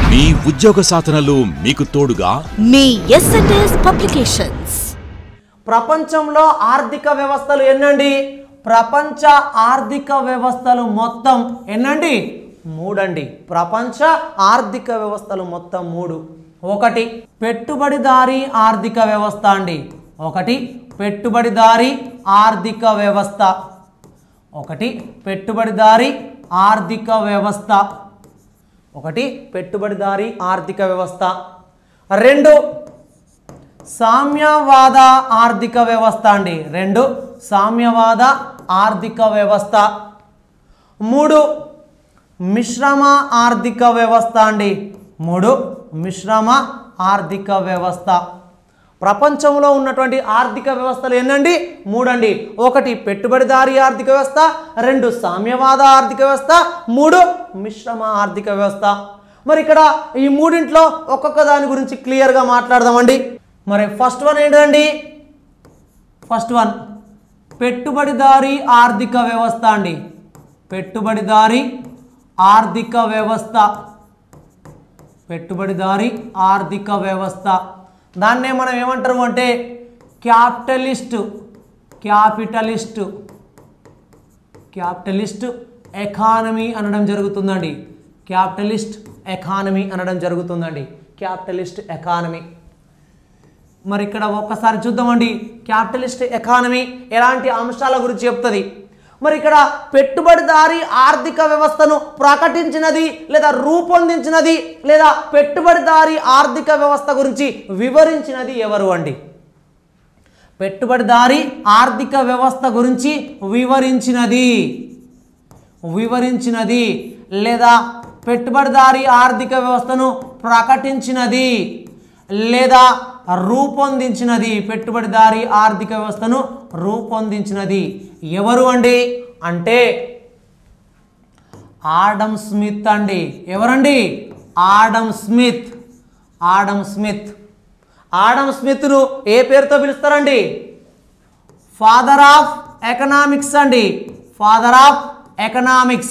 మీ ఉద్యోగ సాధనలో మీకు తోడుగా మీ ఎస్ఎన్ఎస్ పబ్లికేషన్స్ ప్రపంచంలో ఆర్థిక వ్యవస్థలు ఎన్నండి ప్రపంచ ఆర్థిక వ్యవస్థలు మొత్తం ఎన్నండి మూడండి ప్రపంచ ఆర్థిక వ్యవస్థలు మొత్తం మూడు ఒకటి పెట్టుబడిదారీ ఆర్థిక వ్యవస్థ అండి ఒకటి పెట్టుబడిదారీ ఆర్థిక వ్యవస్థ ఒకటి పెట్టుబడిదారీ ఆర్థిక వ్యవస్థ ఒకటి పెట్టుబడిదారీ ఆర్థిక వ్యవస్థ రెండు సామ్యవాద ఆర్థిక వ్యవస్థ అండి రెండు సామ్యవాద ఆర్థిక వ్యవస్థ మూడు మిశ్రమ ఆర్థిక వ్యవస్థ అండి మూడు మిశ్రమ ఆర్థిక వ్యవస్థ ప్రపంచంలో ఉన్నటువంటి ఆర్థిక వ్యవస్థలు ఎన్నండి మూడండి ఒకటి పెట్టుబడిదారీ ఆర్థిక వ్యవస్థ రెండు సామ్యవాద ఆర్థిక వ్యవస్థ మూడు మిశ్రమ ఆర్థిక వ్యవస్థ మరి ఇక్కడ ఈ మూడింట్లో ఒక్కొక్క దాని గురించి క్లియర్గా మాట్లాడదామండి మరి ఫస్ట్ వన్ ఏంటండి ఫస్ట్ వన్ పెట్టుబడిదారీ ఆర్థిక వ్యవస్థ అండి పెట్టుబడిదారీ ఆర్థిక వ్యవస్థ పెట్టుబడిదారీ ఆర్థిక వ్యవస్థ దాన్నే మనం ఏమంటారు అంటే క్యాపిటలిస్ట్ క్యాపిటలిస్ట్ క్యాపిటలిస్ట్ ఎకానమీ అనడం జరుగుతుందండి క్యాపిటలిస్ట్ ఎకానమీ అనడం జరుగుతుందండి క్యాపిటలిస్ట్ ఎకానమీ మరి ఇక్కడ ఒక్కసారి చూద్దామండి క్యాపిటలిస్ట్ ఎకానమీ ఎలాంటి అంశాల గురించి చెప్తుంది మరి ఇక్కడ పెట్టుబడిదారీ ఆర్థిక వ్యవస్థను ప్రకటించినది లేదా రూపొందించినది లేదా పెట్టుబడిదారీ ఆర్థిక వ్యవస్థ గురించి వివరించినది ఎవరు అండి పెట్టుబడిదారీ ఆర్థిక వ్యవస్థ గురించి వివరించినది వివరించినది లేదా పెట్టుబడిదారీ ఆర్థిక వ్యవస్థను ప్రకటించినది లేదా రూపొందించినది పెట్టుబడిదారీ ఆర్థిక వ్యవస్థను రూపొందించినది ఎవరు అండి అంటే ఆడమ్ స్మిత్ అండి ఎవరండి ఆడమ్ స్మిత్ ఆడమ్ స్మిత్ ఆడమ్ స్మిత్ను ఏ పేరుతో పిలుస్తారండి ఫాదర్ ఆఫ్ ఎకనామిక్స్ అండి father of economics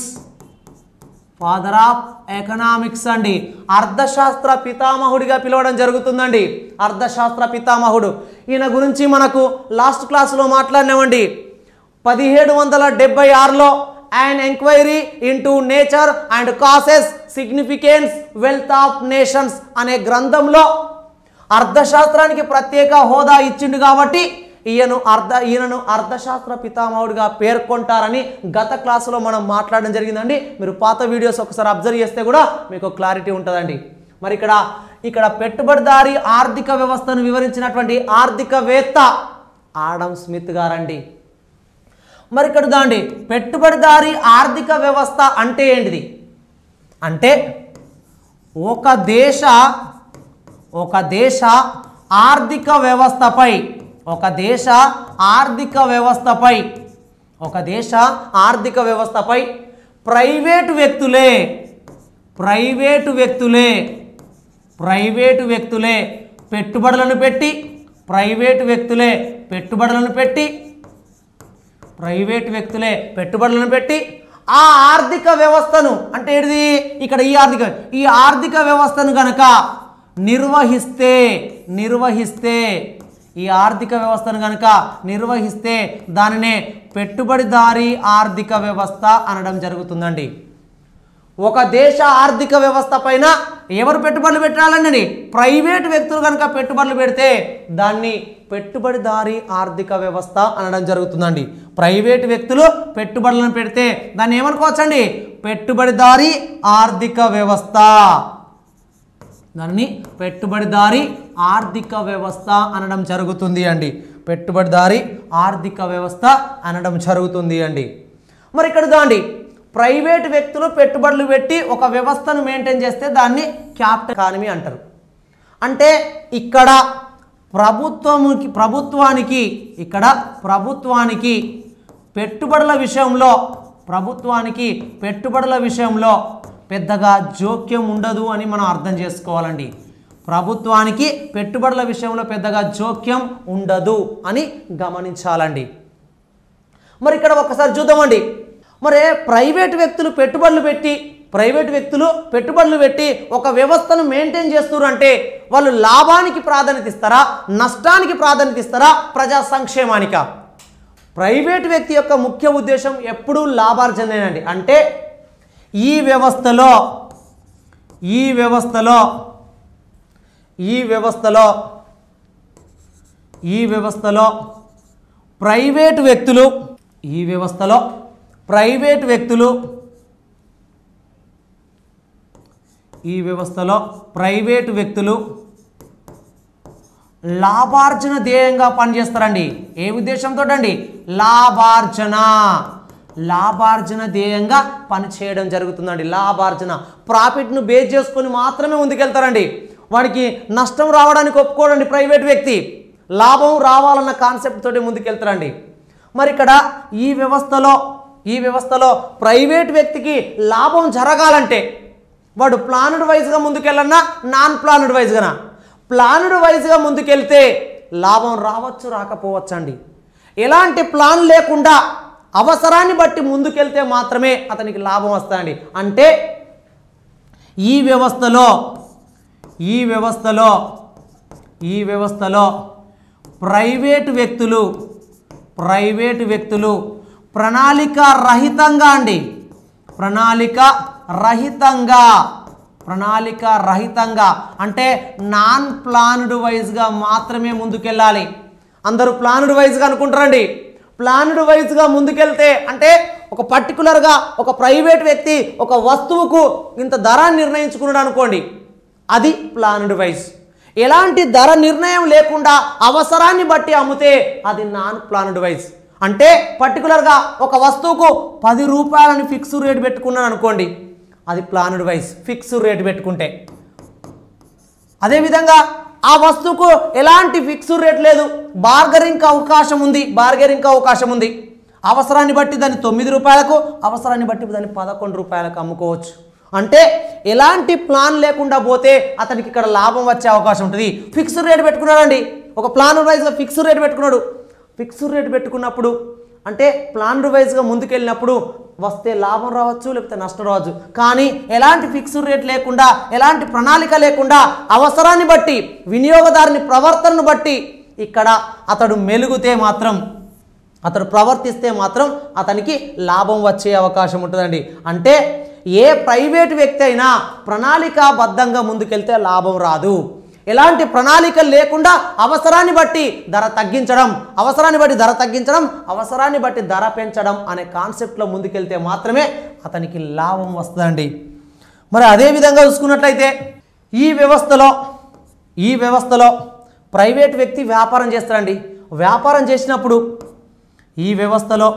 father of economics అండి అర్థశాస్త్ర పితామహుడిగా పిలవడం జరుగుతుందండి అర్థశాస్త్ర పితామహుడు ఈయన గురించి మనకు లాస్ట్ క్లాసులో మాట్లాడినామండి పదిహేడు వందల డెబ్బై ఆరులో and enquiry into nature and causes significance wealth of nations అనే గ్రంథంలో అర్థశాస్త్రానికి ప్రత్యేక హోదా ఇచ్చిండు కాబట్టి ఈయన అర్ధ ఈయనను అర్థశాస్త్ర పితామహుడిగా పేర్కొంటారని గత క్లాసులో మనం మాట్లాడడం జరిగిందండి మీరు పాత వీడియోస్ ఒకసారి అబ్జర్వ్ చేస్తే కూడా మీకు క్లారిటీ ఉంటుందండి మరి ఇక్కడ ఇక్కడ పెట్టుబడిదారీ ఆర్థిక వ్యవస్థను వివరించినటువంటి ఆర్థికవేత్త ఆడమ్ స్మిత్ గారండి మరి ఇక్కడ దాండి పెట్టుబడిదారీ ఆర్థిక వ్యవస్థ అంటే ఏంటిది అంటే ఒక దేశ ఒక దేశ ఆర్థిక వ్యవస్థపై ఒక దేశ ఆర్థిక వ్యవస్థపై ఒక దేశ ఆర్థిక వ్యవస్థపై ప్రైవేటు వ్యక్తులే ప్రైవేటు వ్యక్తులే ప్రైవేటు వ్యక్తులే పెట్టుబడులను పెట్టి ప్రైవేటు వ్యక్తులే పెట్టుబడులను పెట్టి ప్రైవేట్ వ్యక్తులే పెట్టుబడులను పెట్టి ఆ ఆర్థిక వ్యవస్థను అంటే ఏంటిది ఇక్కడ ఈ ఆర్థిక ఈ ఆర్థిక వ్యవస్థను గనక నిర్వహిస్తే నిర్వహిస్తే ఈ ఆర్థిక వ్యవస్థను గనక నిర్వహిస్తే దానినే పెట్టుబడిదారీ ఆర్థిక వ్యవస్థ అనడం జరుగుతుందండి ఒక దేశ ఆర్థిక వ్యవస్థ పైన ఎవరు పెట్టుబడులు పెట్టాలండి ప్రైవేట్ వ్యక్తులు కనుక పెట్టుబడులు పెడితే దాన్ని పెట్టుబడిదారీ ఆర్థిక వ్యవస్థ అనడం జరుగుతుందండి ప్రైవేట్ వ్యక్తులు పెట్టుబడులను పెడితే దాన్ని ఏమనుకోవచ్చండి పెట్టుబడిదారీ ఆర్థిక వ్యవస్థ దాన్ని పెట్టుబడిదారీ ఆర్థిక వ్యవస్థ అనడం జరుగుతుంది అండి పెట్టుబడిదారీ ఆర్థిక వ్యవస్థ అనడం జరుగుతుంది అండి మరి ఇక్కడ దాండి ప్రైవేట్ వ్యక్తులు పెట్టుబడులు పెట్టి ఒక వ్యవస్థను మెయింటైన్ చేస్తే దాన్ని క్యాపిటల్ ఎకానమీ అంటారు అంటే ఇక్కడ ప్రభుత్వముకి ప్రభుత్వానికి ఇక్కడ ప్రభుత్వానికి పెట్టుబడుల విషయంలో ప్రభుత్వానికి పెట్టుబడుల విషయంలో పెద్దగా జోక్యం ఉండదు అని మనం అర్థం చేసుకోవాలండి ప్రభుత్వానికి పెట్టుబడుల విషయంలో పెద్దగా జోక్యం ఉండదు అని గమనించాలండి మరి ఇక్కడ ఒకసారి చూద్దామండి మరి ప్రైవేట్ వ్యక్తులు పెట్టుబడులు పెట్టి ప్రైవేట్ వ్యక్తులు పెట్టుబడులు పెట్టి ఒక వ్యవస్థను మెయింటైన్ చేస్తున్నారు అంటే వాళ్ళు లాభానికి ప్రాధాన్యత ఇస్తారా నష్టానికి ప్రాధాన్యత ఇస్తారా ప్రజా సంక్షేమానిక ప్రైవేట్ వ్యక్తి యొక్క ముఖ్య ఉద్దేశం ఎప్పుడూ లాభార్జనేనండి అంటే ఈ వ్యవస్థలో ఈ వ్యవస్థలో ఈ వ్యవస్థలో ఈ వ్యవస్థలో ప్రైవేటు వ్యక్తులు ఈ వ్యవస్థలో ప్రైవేట్ వ్యక్తులు ఈ వ్యవస్థలో ప్రైవేటు వ్యక్తులు లాభార్జన ధ్యేయంగా పనిచేస్తారండి ఏ ఉద్దేశంతో అండి లాభార్జన లాభార్జన ధ్యేయంగా పనిచేయడం జరుగుతుందండి లాభార్జన ప్రాఫిట్ను బేస్ చేసుకొని మాత్రమే ముందుకెళ్తారండి వాడికి నష్టం రావడానికి ఒప్పుకోడండి ప్రైవేట్ వ్యక్తి లాభం రావాలన్న కాన్సెప్ట్ తోటి ముందుకెళ్తారండి మరి ఇక్కడ ఈ వ్యవస్థలో ఈ వ్యవస్థలో ప్రైవేట్ వ్యక్తికి లాభం జరగాలంటే వాడు ప్లానుడ్ వైజ్గా ముందుకెళ్ళన్నా నాన్ ప్లానుడ్ వైజ్గానా ప్లానుడ్ వైజ్గా ముందుకెళ్తే లాభం రావచ్చు రాకపోవచ్చు అండి ఎలాంటి ప్లాన్ లేకుండా అవసరాన్ని బట్టి ముందుకెళ్తే మాత్రమే అతనికి లాభం వస్తుందండి అంటే ఈ వ్యవస్థలో ఈ వ్యవస్థలో ఈ వ్యవస్థలో ప్రైవేటు వ్యక్తులు ప్రైవేటు వ్యక్తులు ప్రణాళిక రహితంగా అండి ప్రణాళిక రహితంగా ప్రణాళిక రహితంగా అంటే నాన్ ప్లాన్డ్ వైజ్గా మాత్రమే ముందుకెళ్ళాలి అందరూ ప్లాన్డ్ వైజ్గా అనుకుంటారండి ప్లాన్డ్ వైజ్గా ముందుకెళ్తే అంటే ఒక పర్టికులర్గా ఒక ప్రైవేట్ వ్యక్తి ఒక వస్తువుకు ఇంత ధర నిర్ణయించుకున్నాడు అనుకోండి అది ప్లాన్డ్ వైజ్ ఎలాంటి ధర నిర్ణయం లేకుండా అవసరాన్ని బట్టి అమ్మితే అది నాన్ ప్లాన్డ్ వైజ్ అంటే పర్టికులర్గా ఒక వస్తువుకు పది రూపాయలని ఫిక్స్ రేట్ పెట్టుకున్నాను అనుకోండి అది ప్లాన్డ్ వైజ్ ఫిక్స్ రేట్ పెట్టుకుంటే అదేవిధంగా ఆ వస్తువుకు ఎలాంటి ఫిక్స్డ్ రేట్ లేదు బార్గరింగ్ అవకాశం ఉంది బార్గరింగ్ అవకాశం ఉంది అవసరాన్ని బట్టి దాన్ని తొమ్మిది రూపాయలకు అవసరాన్ని బట్టి దాన్ని పదకొండు రూపాయలకు అమ్ముకోవచ్చు అంటే ఎలాంటి ప్లాన్ లేకుండా పోతే అతనికి ఇక్కడ లాభం వచ్చే అవకాశం ఉంటుంది ఫిక్స్డ్ రేట్ పెట్టుకున్నాడండి ఒక ప్లాన్ వైజ్గా ఫిక్స్డ్ రేట్ పెట్టుకున్నాడు ఫిక్స్డ్ రేట్ పెట్టుకున్నప్పుడు అంటే ప్లాన్ వైజ్గా ముందుకెళ్ళినప్పుడు వస్తే లాభం రావచ్చు లేకపోతే నష్టం రావచ్చు కానీ ఎలాంటి ఫిక్స్డ్ రేట్ లేకుండా ఎలాంటి ప్రణాళిక లేకుండా అవసరాన్ని బట్టి వినియోగదారుని ప్రవర్తనను బట్టి ఇక్కడ అతడు మెలుగుతే మాత్రం అతడు ప్రవర్తిస్తే మాత్రం అతనికి లాభం వచ్చే అవకాశం ఉంటుందండి అంటే ఏ ప్రైవేట్ వ్యక్తి అయినా ప్రణాళికాబద్ధంగా ముందుకెళ్తే లాభం రాదు ఎలాంటి ప్రణాళిక లేకుండా అవసరాన్ని బట్టి ధర తగ్గించడం అవసరాన్ని బట్టి ధర తగ్గించడం అవసరాన్ని బట్టి ధర పెంచడం అనే కాన్సెప్ట్లో ముందుకెళ్తే మాత్రమే అతనికి లాభం వస్తుందండి మరి అదే విధంగా చూసుకున్నట్లయితే ఈ వ్యవస్థలో ఈ వ్యవస్థలో ప్రైవేట్ వ్యక్తి వ్యాపారం చేస్తాడండి వ్యాపారం చేసినప్పుడు ఈ వ్యవస్థలో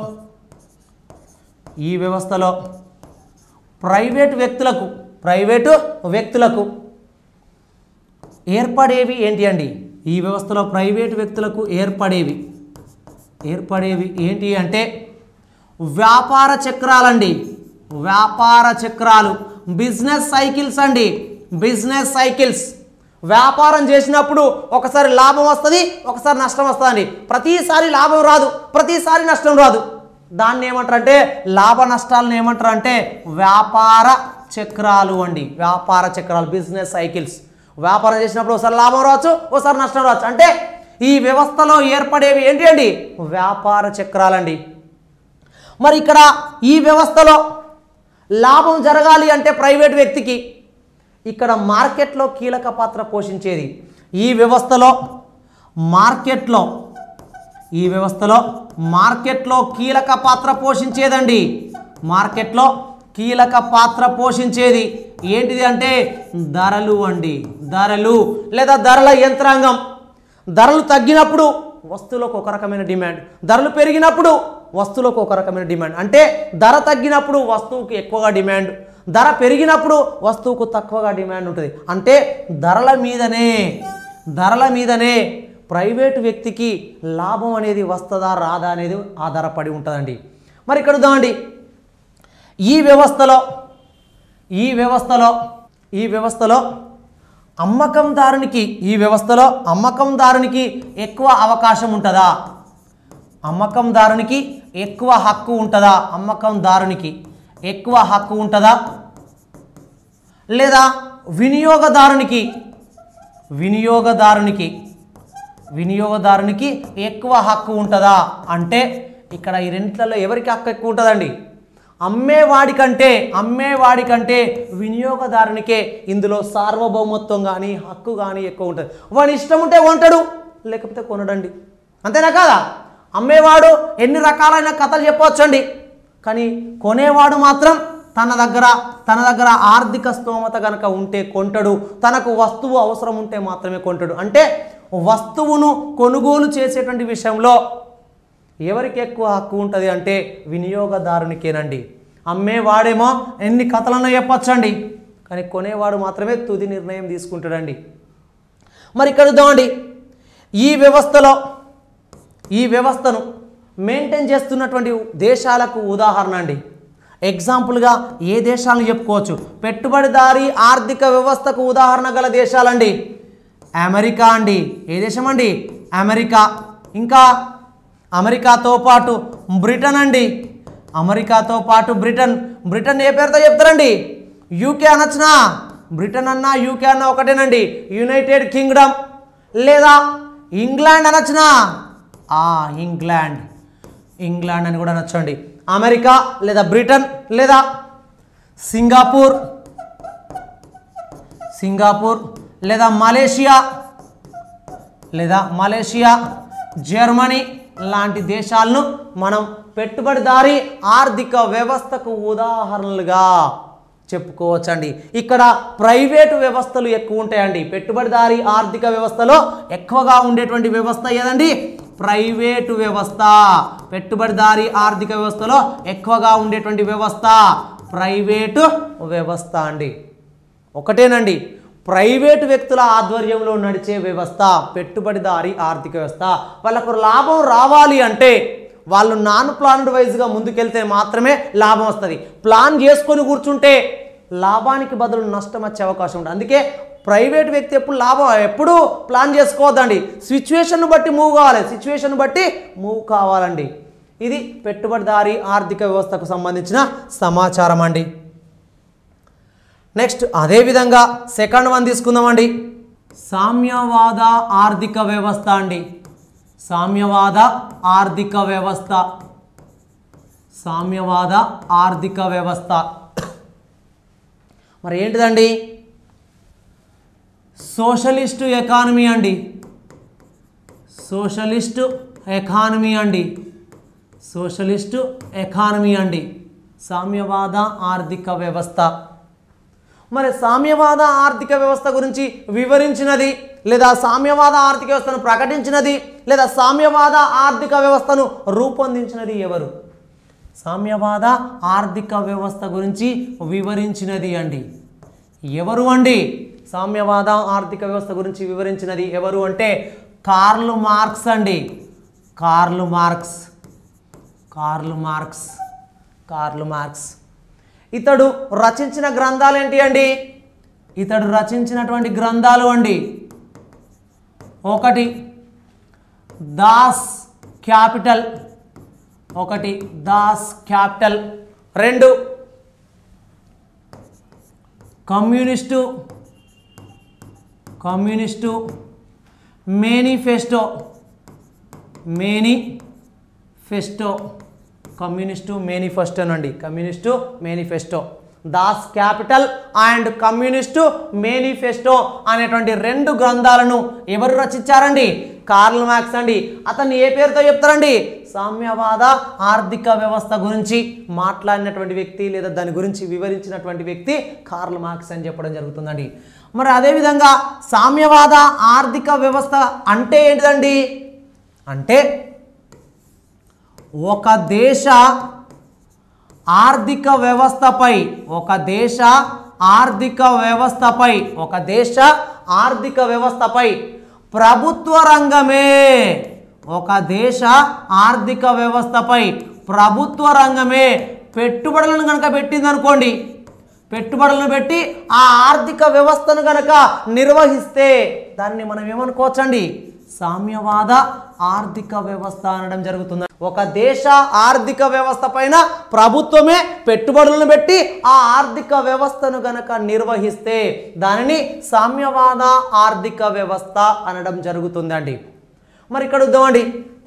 ఈ వ్యవస్థలో ప్రైవేట్ వ్యక్తులకు ప్రైవేటు వ్యక్తులకు ఏర్పడేవి ఏంటి అండి ఈ వ్యవస్థలో ప్రైవేట్ వ్యక్తులకు ఏర్పడేవి ఏర్పడేవి ఏంటి అంటే వ్యాపార చక్రాలండి వ్యాపార చక్రాలు బిజినెస్ సైకిల్స్ అండి బిజినెస్ సైకిల్స్ వ్యాపారం చేసినప్పుడు ఒకసారి లాభం వస్తుంది ఒకసారి నష్టం వస్తుందండి ప్రతిసారి లాభం రాదు ప్రతిసారి నష్టం రాదు దాన్ని ఏమంటారంటే లాభ నష్టాలను ఏమంటారు అంటే వ్యాపార చక్రాలు అండి వ్యాపార చక్రాలు బిజినెస్ సైకిల్స్ వ్యాపారం చేసినప్పుడు ఒకసారి లాభం రావచ్చు ఒకసారి నష్టం రావచ్చు అంటే ఈ వ్యవస్థలో ఏర్పడేవి ఏంటి అండి వ్యాపార చక్రాలండి మరి ఇక్కడ ఈ వ్యవస్థలో లాభం జరగాలి అంటే ప్రైవేట్ వ్యక్తికి ఇక్కడ మార్కెట్లో కీలక పాత్ర పోషించేది ఈ వ్యవస్థలో మార్కెట్లో ఈ వ్యవస్థలో మార్కెట్లో కీలక పాత్ర పోషించేదండి మార్కెట్లో కీలక పాత్ర పోషించేది ఏంటిది అంటే ధరలు అండి ధరలు లేదా ధరల యంత్రాంగం ధరలు తగ్గినప్పుడు వస్తువులకు ఒక రకమైన డిమాండ్ ధరలు పెరిగినప్పుడు వస్తువులకు ఒక రకమైన డిమాండ్ అంటే ధర తగ్గినప్పుడు వస్తువుకు ఎక్కువగా డిమాండ్ ధర పెరిగినప్పుడు వస్తువుకు తక్కువగా డిమాండ్ ఉంటుంది అంటే ధరల మీదనే ధరల మీదనే ప్రైవేటు వ్యక్తికి లాభం అనేది వస్తుందా రాదా అనేది ఆధారపడి ఉంటుందండి మరి ఇక్కడ చూద్దామండి ఈ వ్యవస్థలో ఈ వ్యవస్థలో ఈ వ్యవస్థలో అమ్మకందారునికి ఈ వ్యవస్థలో అమ్మకందారునికి ఎక్కువ అవకాశం ఉంటుందా అమ్మకందారునికి ఎక్కువ హక్కు ఉంటుందా అమ్మకందారునికి ఎక్కువ హక్కు ఉంటుందా లేదా వినియోగదారునికి వినియోగదారునికి వినియోగదారునికి ఎక్కువ హక్కు ఉంటుందా అంటే ఇక్కడ ఈ రెంట్లలో ఎవరికి హక్కు ఎక్కువ ఉంటుందండి అమ్మేవాడి కంటే అమ్మేవాడి కంటే వినియోగదారునికే ఇందులో సార్వభౌమత్వం కానీ హక్కు కానీ ఎక్కువ ఉంటుంది వాడి ఇష్టం ఉంటే కొంటాడు లేకపోతే కొనడండి అంతేనా కాదా అమ్మేవాడు ఎన్ని రకాలైన కథలు చెప్పవచ్చండి కానీ కొనేవాడు మాత్రం తన దగ్గర తన దగ్గర ఆర్థిక స్తోమత కనుక ఉంటే కొంటాడు తనకు వస్తువు అవసరం ఉంటే మాత్రమే కొంటాడు అంటే వస్తువును కొనుగోలు చేసేటువంటి విషయంలో ఎవరికి ఎక్కువ హక్కు ఉంటుంది అంటే వినియోగదారునికేనండి అమ్మేవాడేమో ఎన్ని కథలన్నా చెప్పొచ్చండి కానీ కొనేవాడు మాత్రమే తుది నిర్ణయం తీసుకుంటాడండి మరి ఇక్కడ చూద్దామండి ఈ వ్యవస్థలో ఈ వ్యవస్థను మెయింటైన్ చేస్తున్నటువంటి దేశాలకు ఉదాహరణ అండి ఎగ్జాంపుల్గా ఏ దేశాలను చెప్పుకోవచ్చు పెట్టుబడిదారీ ఆర్థిక వ్యవస్థకు ఉదాహరణ గల దేశాలండి అమెరికా అండి ఏ దేశం అండి అమెరికా ఇంకా అమెరికాతో పాటు బ్రిటన్ అండి అమెరికాతో పాటు బ్రిటన్ బ్రిటన్ ఏ పేరుతో చెప్తారండి యూకే అనొచ్చునా బ్రిటన్ అన్నా యూకే అన్నా ఒకటేనండి యునైటెడ్ కింగ్డమ్ లేదా ఇంగ్లాండ్ అనొచ్చునా ఆ ఇంగ్లాండ్ ఇంగ్లాండ్ అని కూడా అనొచ్చండి అమెరికా లేదా బ్రిటన్ లేదా సింగపూర్ సింగపూర్ లేదా మలేషియా లేదా మలేషియా జర్మనీ లాంటి దేశాలను మనం పెట్టుబడిదారీ ఆర్థిక వ్యవస్థకు ఉదాహరణలుగా చెప్పుకోవచ్చండి ఇక్కడ ప్రైవేటు వ్యవస్థలు ఎక్కువ ఉంటాయండి పెట్టుబడిదారీ ఆర్థిక వ్యవస్థలో ఎక్కువగా ఉండేటువంటి వ్యవస్థ ఏదండి ప్రైవేటు వ్యవస్థ పెట్టుబడిదారీ ఆర్థిక వ్యవస్థలో ఎక్కువగా ఉండేటువంటి వ్యవస్థ ప్రైవేటు వ్యవస్థ అండి ఒకటేనండి ప్రైవేటు వ్యక్తుల ఆధ్వర్యంలో నడిచే వ్యవస్థ పెట్టుబడిదారీ ఆర్థిక వ్యవస్థ వాళ్ళకు లాభం రావాలి అంటే వాళ్ళు నాన్ ప్లాన్డ్ వైజ్గా ముందుకెళ్తే మాత్రమే లాభం వస్తుంది ప్లాన్ చేసుకొని కూర్చుంటే లాభానికి బదులు నష్టం వచ్చే అవకాశం ఉంటుంది అందుకే ప్రైవేట్ వ్యక్తి ఎప్పుడు లాభం ఎప్పుడు ప్లాన్ చేసుకోవద్దండి సిచ్యువేషన్ బట్టి మూవ్ కావాలి సిచ్యువేషన్ బట్టి మూవ్ కావాలండి ఇది పెట్టుబడిదారీ ఆర్థిక వ్యవస్థకు సంబంధించిన సమాచారం అండి నెక్స్ట్ అదేవిధంగా సెకండ్ వన్ తీసుకుందామండి సామ్యవాద ఆర్థిక వ్యవస్థ అండి సామ్యవాద ఆర్థిక వ్యవస్థ సామ్యవాద ఆర్థిక వ్యవస్థ మరి ఏంటిదండి సోషలిస్టు ఎకానమీ అండి సోషలిస్టు ఎకానమీ అండి సోషలిస్టు ఎకానమీ అండి సామ్యవాద ఆర్థిక వ్యవస్థ మరి సామ్యవాద ఆర్థిక వ్యవస్థ గురించి వివరించినది లేదా సామ్యవాద ఆర్థిక వ్యవస్థను ప్రకటించినది లేదా సామ్యవాద ఆర్థిక వ్యవస్థను రూపొందించినది ఎవరు సామ్యవాద ఆర్థిక వ్యవస్థ గురించి వివరించినది అండి ఎవరు అండి సామ్యవాద ఆర్థిక వ్యవస్థ గురించి వివరించినది ఎవరు అంటే కార్ల్ మార్క్స్ అండి Karl Marx Karl Marx Karl Marx ఇతడు రచించిన గ్రంథాలు ఏంటి అండి ఇతడు రచించినటువంటి గ్రంథాలు అండి ఒకటి దాస్ క్యాపిటల్ ఒకటి దాస్ క్యాపిటల్ రెండు communist communist manifesto manifesto communist manifesto అండి communist manifesto Das Capital and communist manifesto అనేటువంటి రెండు గ్రంథాలను ఎవరు రచించారండి కార్ల్ మార్క్స్ అండి అతన్ని ఏ పేరుతో చెప్తారండి సామ్యవాద ఆర్థిక వ్యవస్థ గురించి మాట్లాడినటువంటి వ్యక్తి లేదా దాని గురించి వివరించినటువంటి వ్యక్తి కార్ల్ మార్క్స్ అని చెప్పడం జరుగుతుందండి మరి అదేవిధంగా సామ్యవాద ఆర్థిక వ్యవస్థ అంటే ఏంటిదండి అంటే ఒక దేశ ఆర్థిక వ్యవస్థపై ఒక దేశ ఆర్థిక వ్యవస్థపై ఒక దేశ ఆర్థిక వ్యవస్థపై ప్రభుత్వ రంగమే ఒక దేశ ఆర్థిక వ్యవస్థపై ప్రభుత్వ రంగమే పెట్టుబడులను కనుక పెట్టిందనుకోండి పెట్టుబడులను పెట్టి ఆ ఆర్థిక వ్యవస్థను కనుక నిర్వహిస్తే దాన్ని మనం ఏమనుకోవచ్చండి సామ్యవాద ఆర్థిక వ్యవస్థ అనడం జరుగుతుంది ఒక దేశ ఆర్థిక వ్యవస్థ పైన ప్రభుత్వమే పెట్టుబడులను పెట్టి ఆ ఆర్థిక వ్యవస్థను గనక నిర్వహిస్తే దానిని సామ్యవాద ఆర్థిక వ్యవస్థ అనడం జరుగుతుందండి మరి ఇక్కడ చూద్దామండి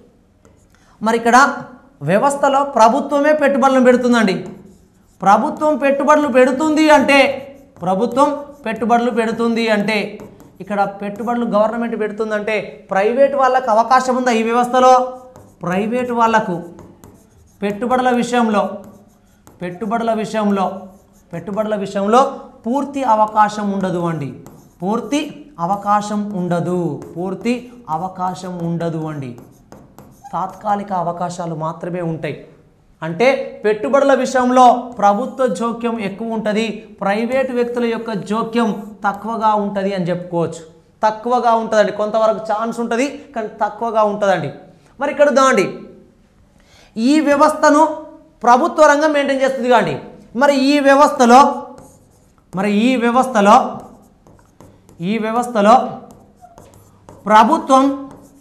మరి ఇక్కడ వ్యవస్థలో ప్రభుత్వమే పెట్టుబడులను పెడుతుందండి ప్రభుత్వం పెట్టుబడులు పెడుతుంది అంటే ప్రభుత్వం పెట్టుబడులు పెడుతుంది అంటే ఇక్కడ పెట్టుబడులు గవర్నమెంట్ పెడుతుందంటే ప్రైవేట్ వాళ్ళకు అవకాశం ఉందా ఈ వ్యవస్థలో ప్రైవేట్ వాళ్ళకు పెట్టుబడుల విషయంలో పెట్టుబడుల విషయంలో పెట్టుబడుల విషయంలో పూర్తి అవకాశం ఉండదు అండి పూర్తి అవకాశం ఉండదు పూర్తి అవకాశం ఉండదు అండి తాత్కాలిక అవకాశాలు మాత్రమే ఉంటాయి అంటే పెట్టుబడుల విషయంలో ప్రభుత్వ జోక్యం ఎక్కువ ఉంటుంది ప్రైవేటు వ్యక్తుల యొక్క జోక్యం తక్కువగా ఉంటుంది అని చెప్పుకోవచ్చు తక్కువగా ఉంటుందండి కొంతవరకు ఛాన్స్ ఉంటుంది కానీ తక్కువగా ఉంటుందండి మరి ఇక్కడ దాండి ఈ వ్యవస్థను ప్రభుత్వ రంగం మెయింటైన్ చేస్తుంది కాండి మరి ఈ వ్యవస్థలో మరి ఈ వ్యవస్థలో ఈ వ్యవస్థలో ప్రభుత్వం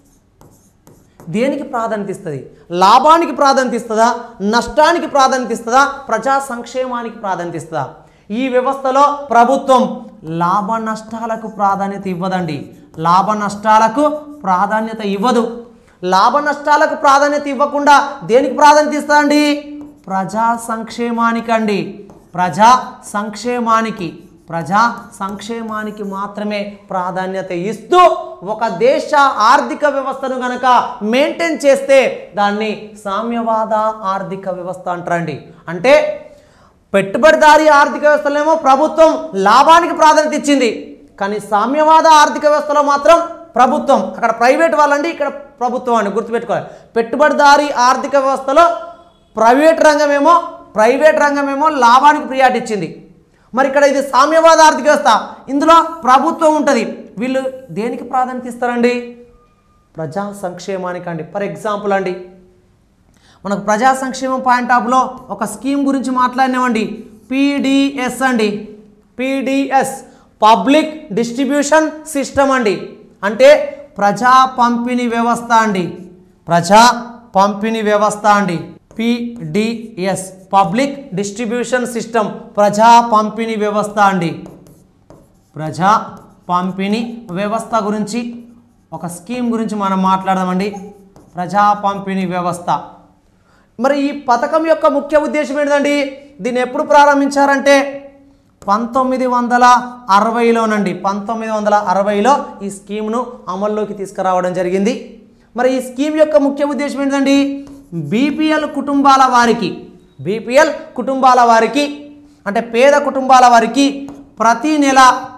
దేనికి ప్రాధాన్యత ఇస్తుంది లాభానికి ప్రాధాన్యత ఇస్తుందా నష్టానికి ప్రాధాన్యత ఇస్తుందా ప్రజా సంక్షేమానికి ప్రాధాన్యత ఇస్తుందా ఈ వ్యవస్థలో ప్రభుత్వం లాభ నష్టాలకు ప్రాధాన్యత ఇవ్వదండి లాభ నష్టాలకు ప్రాధాన్యత ఇవ్వదు లాభ నష్టాలకు ప్రాధాన్యత ఇవ్వకుండా దేనికి ప్రాధాన్యత ఇస్తుందండి ప్రజా సంక్షేమానికండి ప్రజా సంక్షేమానికి ప్రజా సంక్షేమానికి మాత్రమే ప్రాధాన్యత ఇస్తూ ఒక దేశ ఆర్థిక వ్యవస్థను గనక మెయింటైన్ చేస్తే దాన్ని సామ్యవాద ఆర్థిక వ్యవస్థ అంటారండి అంటే పెట్టుబడిదారీ ఆర్థిక వ్యవస్థలేమో ప్రభుత్వం లాభానికి ప్రాధాన్యత ఇచ్చింది కానీ సామ్యవాద ఆర్థిక వ్యవస్థలో మాత్రం ప్రభుత్వం అక్కడ ప్రైవేట్ వాళ్ళండి ఇక్కడ ప్రభుత్వం అండి గుర్తుపెట్టుకోవాలి పెట్టుబడిదారీ ఆర్థిక వ్యవస్థలో ప్రైవేట్ రంగమేమో ప్రైవేట్ రంగమేమో లాభానికి ప్రియారిటీ ఇచ్చింది మరి ఇక్కడ ఇది సామ్యవాద ఆర్థిక వ్యవస్థ ఇందులో ప్రభుత్వం ఉంటుంది వీళ్ళు దేనికి ప్రాధాన్యత ఇస్తారండి ప్రజా సంక్షేమానికి అండి ఫర్ ఎగ్జాంపుల్ అండి మనకు ప్రజా సంక్షేమం పాయింట్ ఆఫ్లో ఒక స్కీమ్ గురించి మాట్లాడినామండి పీడిఎస్ అండి పీడిఎస్ పబ్లిక్ డిస్ట్రిబ్యూషన్ సిస్టమ్ అండి అంటే ప్రజా పంపిణీ వ్యవస్థ అండి ప్రజా పంపిణీ వ్యవస్థ అండి పిడిఎస్ పబ్లిక్ డిస్ట్రిబ్యూషన్ సిస్టమ్ ప్రజా పంపిణీ వ్యవస్థ అండి ప్రజా పంపిణీ వ్యవస్థ గురించి ఒక స్కీమ్ గురించి మనం మాట్లాడదామండి ప్రజా పంపిణీ వ్యవస్థ మరి ఈ పథకం యొక్క ముఖ్య ఉద్దేశం ఏంటండి దీన్ని ఎప్పుడు ప్రారంభించారంటే పంతొమ్మిది వందల అరవైలోనండి పంతొమ్మిది వందల అరవైలో ఈ స్కీమ్ను అమల్లోకి తీసుకురావడం జరిగింది మరి ఈ స్కీమ్ యొక్క ముఖ్య ఉద్దేశం ఏంటండి బీపీఎల్ కుటుంబాల వారికి బీపీఎల్ కుటుంబాల వారికి అంటే పేద కుటుంబాల వారికి ప్రతి నెల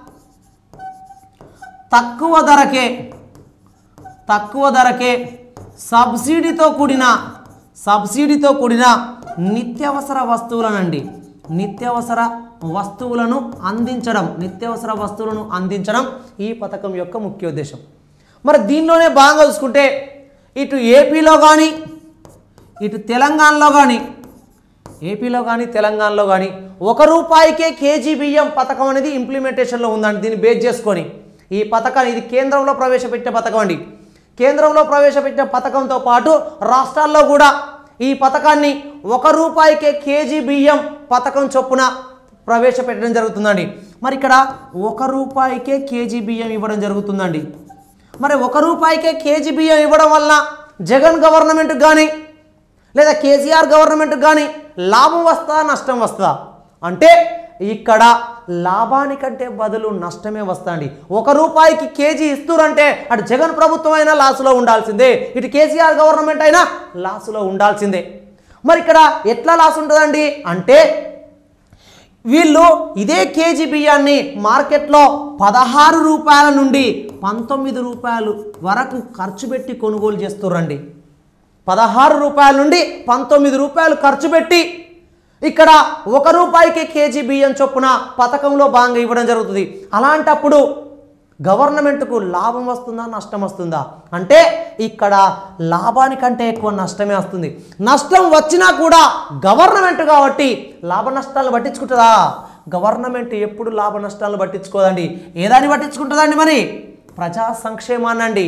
తక్కువ ధరకే తక్కువ ధరకే సబ్సిడీతో కూడిన సబ్సిడీతో కూడిన నిత్యావసర వస్తువులనండి నిత్యావసర వస్తువులను అందించడం నిత్యావసర వస్తువులను అందించడం ఈ పథకం యొక్క ముఖ్య ఉద్దేశం మరి దీనిలోనే బాగా చూసుకుంటే ఇటు ఏపీలో కానీ ఇటు తెలంగాణలో కానీ ఏపీలో కానీ తెలంగాణలో కానీ ఒక రూపాయికే కేజీ బియ్యం పథకం అనేది ఇంప్లిమెంటేషన్లో ఉందండి దీన్ని బేస్ చేసుకొని ఈ పథకాన్ని ఇది కేంద్రంలో ప్రవేశపెట్టే పథకం అండి కేంద్రంలో ప్రవేశపెట్టిన పథకంతో పాటు రాష్ట్రాల్లో కూడా ఈ పథకాన్ని ఒక రూపాయికే కేజీ బియ్యం పథకం చొప్పున ప్రవేశపెట్టడం జరుగుతుందండి మరి ఇక్కడ ఒక రూపాయికే కేజీ బియ్యం ఇవ్వడం జరుగుతుందండి మరి ఒక రూపాయికే కేజీ బియ్యం ఇవ్వడం వల్ల జగన్ గవర్నమెంట్కి కానీ లేదా కేసీఆర్ గవర్నమెంట్ కానీ లాభం వస్తా నష్టం వస్తుందా అంటే ఇక్కడ లాభానికంటే బదులు నష్టమే వస్తుంది ఒక రూపాయికి కేజీ ఇస్తురంటే అటు జగన్ ప్రభుత్వం అయినా లాసులో ఉండాల్సిందే ఇటు కేసీఆర్ గవర్నమెంట్ అయినా లాసులో ఉండాల్సిందే మరి ఇక్కడ ఎట్లా లాస్ ఉంటుందండి అంటే వీళ్ళు ఇదే కేజీ బియ్యాన్ని మార్కెట్లో పదహారు రూపాయల నుండి పంతొమ్మిది రూపాయలు వరకు ఖర్చు పెట్టి కొనుగోలు చేస్తుర్రండి పదహారు రూపాయల నుండి పంతొమ్మిది రూపాయలు ఖర్చు పెట్టి ఇక్కడ ఒక రూపాయికి కేజీ బియ్యం చొప్పున పథకంలో భాగంగా ఇవ్వడం జరుగుతుంది అలాంటప్పుడు గవర్నమెంట్కు లాభం వస్తుందా నష్టం వస్తుందా అంటే ఇక్కడ లాభానికంటే ఎక్కువ నష్టమే వస్తుంది నష్టం వచ్చినా కూడా గవర్నమెంట్ కాబట్టి లాభ నష్టాలను పట్టించుకుంటుందా గవర్నమెంట్ ఎప్పుడు లాభ నష్టాలను పట్టించుకోదండి ఏదాన్ని పట్టించుకుంటుందండి మరి ప్రజా సంక్షేమాన్ని అండి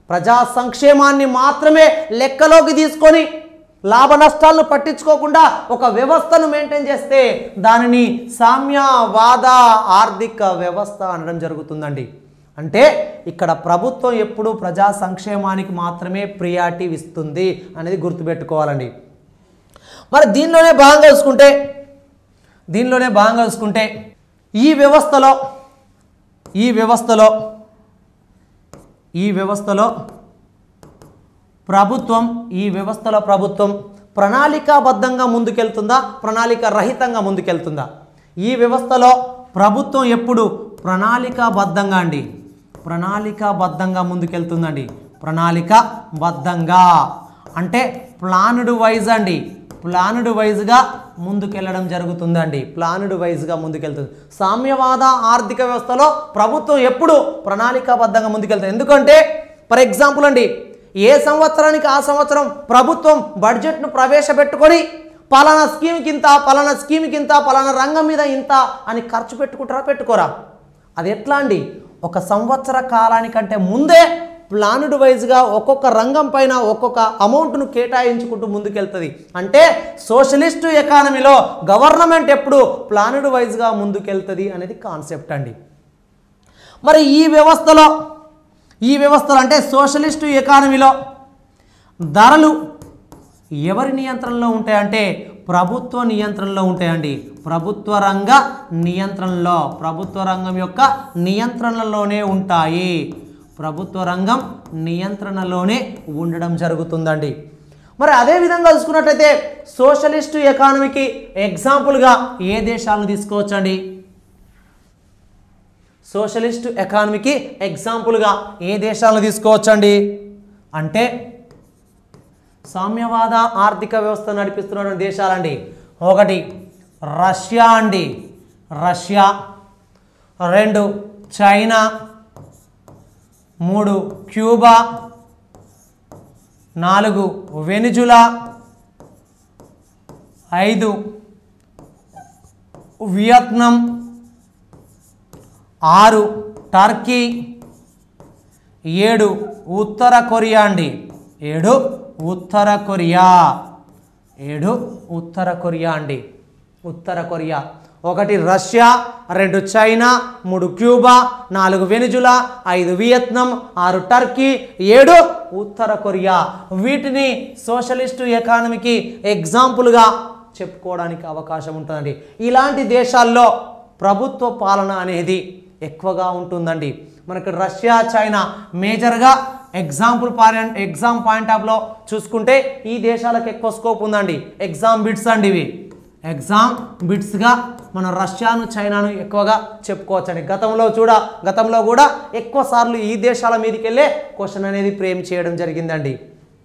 ప్రజా సంక్షేమాన్ని మాత్రమే లెక్కలోకి తీసుకొని లాభ నష్టాలను పట్టించుకోకుండా ఒక వ్యవస్థను మెయింటైన్ చేస్తే దానిని సామ్యవాద ఆర్థిక వ్యవస్థ అనడం జరుగుతుందండి అంటే ఇక్కడ ప్రభుత్వం ఎప్పుడు ప్రజా సంక్షేమానికి మాత్రమే ప్రియారిటీ ఇస్తుంది అనేది గుర్తుపెట్టుకోవాలండి మరి దీనిలోనే భాగంగా చూసుకుంటే దీనిలోనే భాగంగా చూసుకుంటే ఈ వ్యవస్థలో ఈ వ్యవస్థలో ఈ వ్యవస్థలో ప్రభుత్వం ఈ వ్యవస్థలో ప్రభుత్వం ప్రణాళికాబద్ధంగా ముందుకెళ్తుందా ప్రణాళిక రహితంగా ముందుకెళ్తుందా ఈ వ్యవస్థలో ప్రభుత్వం ఎప్పుడు ప్రణాళికాబద్ధంగా అండి ప్రణాళికాబద్ధంగా ముందుకెళ్తుందండి ప్రణాళికాబద్ధంగా అంటే ప్లానుడ్ వైజ్ అండి ప్లానుడ్ వైజ్గా ముందుకెళ్ళడం జరుగుతుందండి ప్లానుడ్ వైజ్గా ముందుకెళ్తుంది సామ్యవాద ఆర్థిక వ్యవస్థలో ప్రభుత్వం ఎప్పుడు ప్రణాళికాబద్ధంగా ముందుకెళ్తుంది ఎందుకంటే ఫర్ ఎగ్జాంపుల్ అండి ఏ సంవత్సరానికి ఆ సంవత్సరం ప్రభుత్వం బడ్జెట్ను ప్రవేశపెట్టుకొని పలానా స్కీమ్కి ఇంత పలానా స్కీమ్కి ఇంత పలానా రంగం మీద ఇంత అని ఖర్చు పెట్టుకుంటారా పెట్టుకోరా అది ఎట్లా అండి ఒక సంవత్సర కాలానికంటే ముందే ప్లానుడ్ వైజ్గా ఒక్కొక్క రంగం పైన ఒక్కొక్క అమౌంట్ను కేటాయించుకుంటూ ముందుకెళ్తుంది అంటే సోషలిస్టు ఎకానమీలో గవర్నమెంట్ ఎప్పుడు ప్లానుడ్ వైజ్గా ముందుకెళ్తుంది అనేది కాన్సెప్ట్ అండి మరి ఈ వ్యవస్థలో ఈ వ్యవస్థలో అంటే సోషలిస్టు ఎకానమీలో ధరలు ఎవరి నియంత్రణలో ఉంటాయంటే ప్రభుత్వ నియంత్రణలో ఉంటాయండి ప్రభుత్వ రంగ నియంత్రణలో ప్రభుత్వ రంగం యొక్క నియంత్రణలోనే ఉంటాయి ప్రభుత్వ రంగం నియంత్రణలోనే ఉండడం జరుగుతుందండి మరి అదే విధంగా చూసుకున్నట్లయితే సోషలిస్టు ఎకానమీకి ఎగ్జాంపుల్గా ఏ దేశాలను తీసుకోవచ్చండి సోషలిస్ట్ ఎకానమీకి ఎగ్జాంపుల్గా ఏ దేశాలను తీసుకోవచ్చండి అంటే సామ్యవాద ఆర్థిక వ్యవస్థ నడిపిస్తున్న దేశాలండి ఒకటి రష్యా అండి రష్యా రెండు చైనా మూడు క్యూబా నాలుగు వెనిజులా ఐదు వియత్నాం ఆరు టర్కీ ఏడు ఉత్తర కొరియా అండి ఏడు ఉత్తర కొరియా ఏడు ఉత్తర కొరియా అండి ఉత్తర కొరియా ఒకటి రష్యా రెండు చైనా మూడు క్యూబా నాలుగు వెనిజులా ఐదు వియత్నాం ఆరు టర్కీ ఏడు ఉత్తర కొరియా వీటిని సోషలిస్టు ఎకానమీకి ఎగ్జాంపుల్గా చెప్పుకోవడానికి అవకాశం ఉంటుందండి ఇలాంటి దేశాల్లో ప్రభుత్వ పాలన అనేది ఎక్కువగా ఉంటుందండి మనకు రష్యా చైనా మేజర్గా ఎగ్జాంపుల్ పాయింట్ ఎగ్జామ్ పాయింట్ ఆఫ్లో చూసుకుంటే ఈ దేశాలకు ఎక్కువ స్కోప్ ఉందండి ఎగ్జామ్ బిట్స్ అండి ఇవి ఎగ్జామ్ బిట్స్గా మనం రష్యాను చైనాను ఎక్కువగా చెప్పుకోవచ్చండి గతంలో చూడ గతంలో కూడా ఎక్కువ సార్లు ఈ దేశాల మీదకి వెళ్ళే క్వశ్చన్ అనేది ఫ్రేమ్ చేయడం జరిగిందండి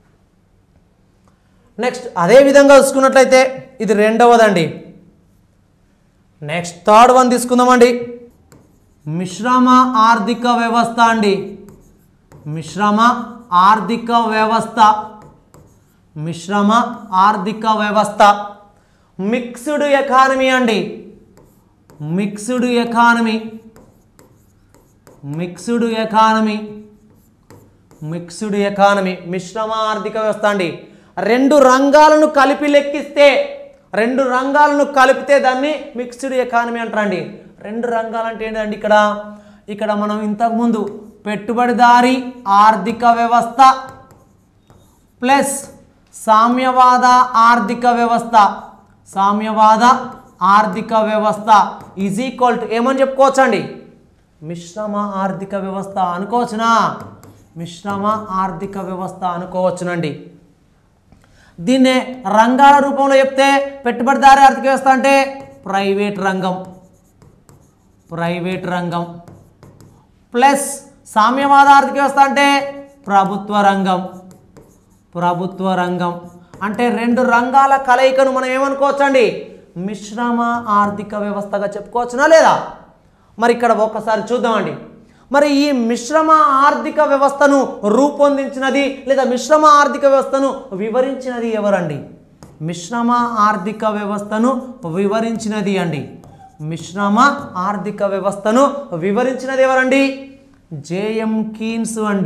నెక్స్ట్ అదే విధంగా చూసుకున్నట్లయితే ఇది రెండవదండి నెక్స్ట్ థర్డ్ వన్ తీసుకుందామండి మిశ్రమ ఆర్థిక వ్యవస్థ అండి మిశ్రమ ఆర్థిక వ్యవస్థ మిశ్రమ ఆర్థిక వ్యవస్థ మిక్స్డ్ ఎకానమీ అండి mixed economy mixed economy mixed economy మిశ్రమ ఆర్థిక వ్యవస్థ అండి రెండు రంగాలను కలిపి లెక్కిస్తే రెండు రంగాలను కలిపితే దాన్ని మిక్స్డ్ ఎకానమీ అంటారండి రెండు రంగాలు అంటే ఏంటండి ఇక్కడ ఇక్కడ మనం ఇంతకుముందు పెట్టుబడిదారీ ఆర్థిక వ్యవస్థ ప్లస్ సామ్యవాద ఆర్థిక వ్యవస్థ సామ్యవాద ఆర్థిక వ్యవస్థ ఈజ్ ఈక్వల్ టు ఏమని చెప్పుకోవచ్చండి మిశ్రమ ఆర్థిక వ్యవస్థ అనుకోవచ్చునా మిశ్రమ ఆర్థిక వ్యవస్థ అనుకోవచ్చునండి దీన్నే రంగాల రూపంలో చెప్తే పెట్టుబడిదారీ ఆర్థిక వ్యవస్థ అంటే ప్రైవేట్ రంగం ప్రైవేట్ రంగం ప్లస్ సామ్యవాద ఆర్థిక వ్యవస్థ అంటే ప్రభుత్వ రంగం ప్రభుత్వ రంగం అంటే రెండు రంగాల కలయికను మనం ఏమనుకోవచ్చండి మిశ్రమ ఆర్థిక వ్యవస్థగా చెప్పుకోవచ్చునా లేదా మరి ఇక్కడ ఒక్కసారి చూద్దామండి మరి ఈ మిశ్రమ ఆర్థిక వ్యవస్థను రూపొందించినది లేదా మిశ్రమ ఆర్థిక వ్యవస్థను వివరించినది ఎవరండి మిశ్రమ ఆర్థిక వ్యవస్థను వివరించినది అండి మిశ్రమ ఆర్థిక వ్యవస్థను వివరించినది ఎవరండి జేఎం కీన్స్ అండి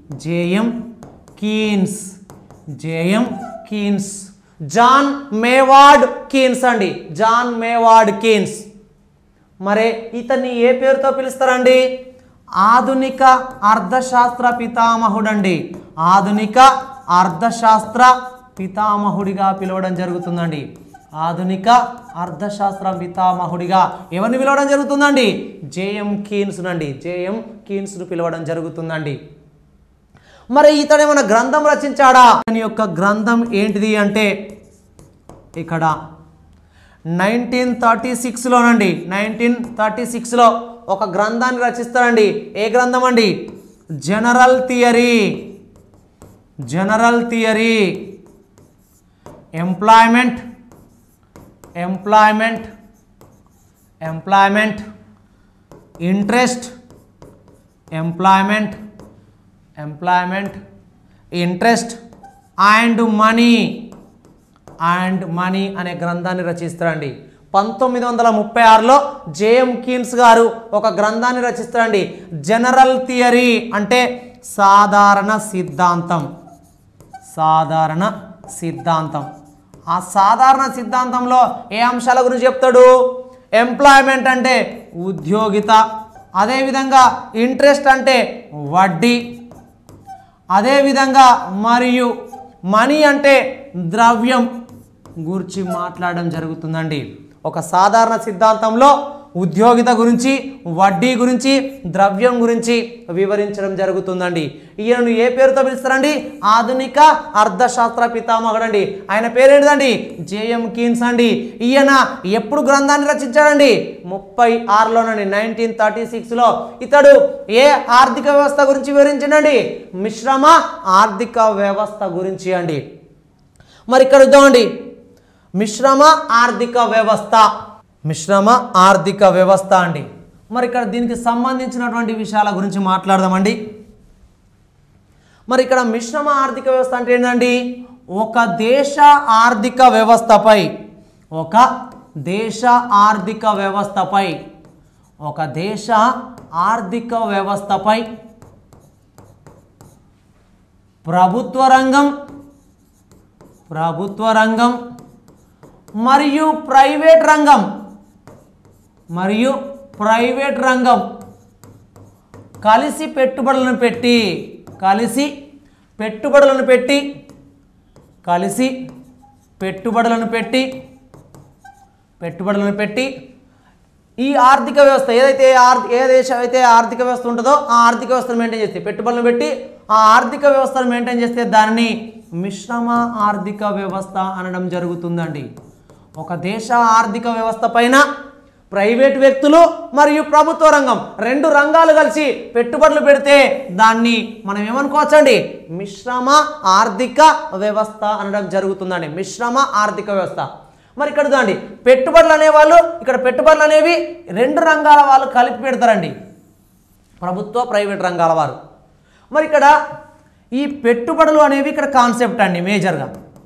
JM Keynes JM Keynes John Maynard Keynes అండి జాన్ మేవార్డ్ కీన్స్ మరి ఇతన్ని ఏ పేరుతో పిలుస్తారండి ఆధునిక అర్థశాస్త్ర పితామహుడండి ఆధునిక అర్థశాస్త్ర పితామహుడిగా పిలవడం జరుగుతుందండి ఆధునిక అర్థశాస్త్ర పితామహుడిగా ఎవరిని పిలవడం జరుగుతుందండి జేఎం కీన్స్ నండి జేఎం కీన్స్ను పిలవడం జరుగుతుందండి మరి ఇతడు ఏమైనా గ్రంథం రచించాడా అతని యొక్క గ్రంథం ఏంటిది అంటే ఇక్కడ నైన్టీన్ థర్టీ సిక్స్లోనండి నైన్టీన్ థర్టీ సిక్స్లో ఒక గ్రంథాన్ని రచిస్తాడండి ఏ గ్రంథం అండి general theory general theory employment employment employment interest employment employment interest and money and money అనే గ్రంథాన్ని రచిస్తారండి పంతొమ్మిది వందల ముప్పై ఆరులో జేఎం కీన్స్ గారు ఒక గ్రంథాన్ని రచిస్తారండి జనరల్ థియరీ అంటే సాధారణ సిద్ధాంతం సాధారణ సిద్ధాంతం ఆ సాధారణ సిద్ధాంతంలో ఏ అంశాల గురించి చెప్తాడు ఎంప్లాయ్మెంట్ అంటే ఉద్యోగిత అదేవిధంగా ఇంట్రెస్ట్ అంటే వడ్డీ అదేవిధంగా మరియు మనీ అంటే ద్రవ్యం గురించి మాట్లాడడం జరుగుతుందండి ఒక సాధారణ సిద్ధాంతంలో ఉద్యోగిత గురించి వడ్డీ గురించి ద్రవ్యం గురించి వివరించడం జరుగుతుందండి ఈయనను ఏ పేరుతో పిలుస్తారండి ఆధునిక అర్థశాస్త్ర పితామహుడు అండి ఆయన పేరేంటిదండి జేఎం కీన్స్ అండి ఈయన ఎప్పుడు గ్రంథాన్ని రచించాడండి ముప్పై ఆరులోనండి నైన్టీన్ థర్టీ సిక్స్లో ఇతడు ఏ ఆర్థిక వ్యవస్థ గురించి వివరించిండండి మిశ్రమ ఆర్థిక వ్యవస్థ గురించి అండి మరి ఇక్కడ చూద్దామండి మిశ్రమ ఆర్థిక వ్యవస్థ మిశ్రమ ఆర్థిక వ్యవస్థ అండి మరి ఇక్కడ దీనికి సంబంధించినటువంటి విషయాల గురించి మాట్లాడదామండి మరి ఇక్కడ మిశ్రమ ఆర్థిక వ్యవస్థ అంటే ఏంటండి ఒక దేశ ఆర్థిక వ్యవస్థపై ఒక దేశ ఆర్థిక వ్యవస్థపై ఒక దేశ ఆర్థిక వ్యవస్థపై ప్రభుత్వ రంగం ప్రభుత్వ రంగం మరియు ప్రైవేట్ రంగం మరియు ప్రైవేట్ రంగం కలిసి పెట్టుబడులను పెట్టి కలిసి పెట్టుబడులను పెట్టి కలిసి పెట్టుబడులను పెట్టి పెట్టుబడులను పెట్టి ఈ ఆర్థిక వ్యవస్థ ఏదైతే ఆర్ ఏ దేశం అయితే ఆర్థిక వ్యవస్థ ఉంటుందో ఆ ఆర్థిక వ్యవస్థను మెయింటైన్ చేస్తే పెట్టుబడులను పెట్టి ఆ ఆర్థిక వ్యవస్థను మెయింటైన్ చేస్తే దానిని మిశ్రమ ఆర్థిక వ్యవస్థ అనడం జరుగుతుందండి ఒక దేశ ఆర్థిక వ్యవస్థ పైన ప్రైవేట్ వ్యక్తులు మరియు ప్రభుత్వ రంగం రెండు రంగాలు కలిసి పెట్టుబడులు పెడితే దాన్ని మనం ఏమనుకోవచ్చండి మిశ్రమ ఆర్థిక వ్యవస్థ అనడం జరుగుతుందండి మిశ్రమ ఆర్థిక వ్యవస్థ మరి ఇక్కడ చూడండి పెట్టుబడులు అనేవాళ్ళు ఇక్కడ పెట్టుబడులు అనేవి రెండు రంగాల వాళ్ళు కలిపి పెడతారండి ప్రభుత్వ ప్రైవేట్ రంగాల వారు మరి ఇక్కడ ఈ పెట్టుబడులు అనేవి ఇక్కడ కాన్సెప్ట్ అండి మేజర్గా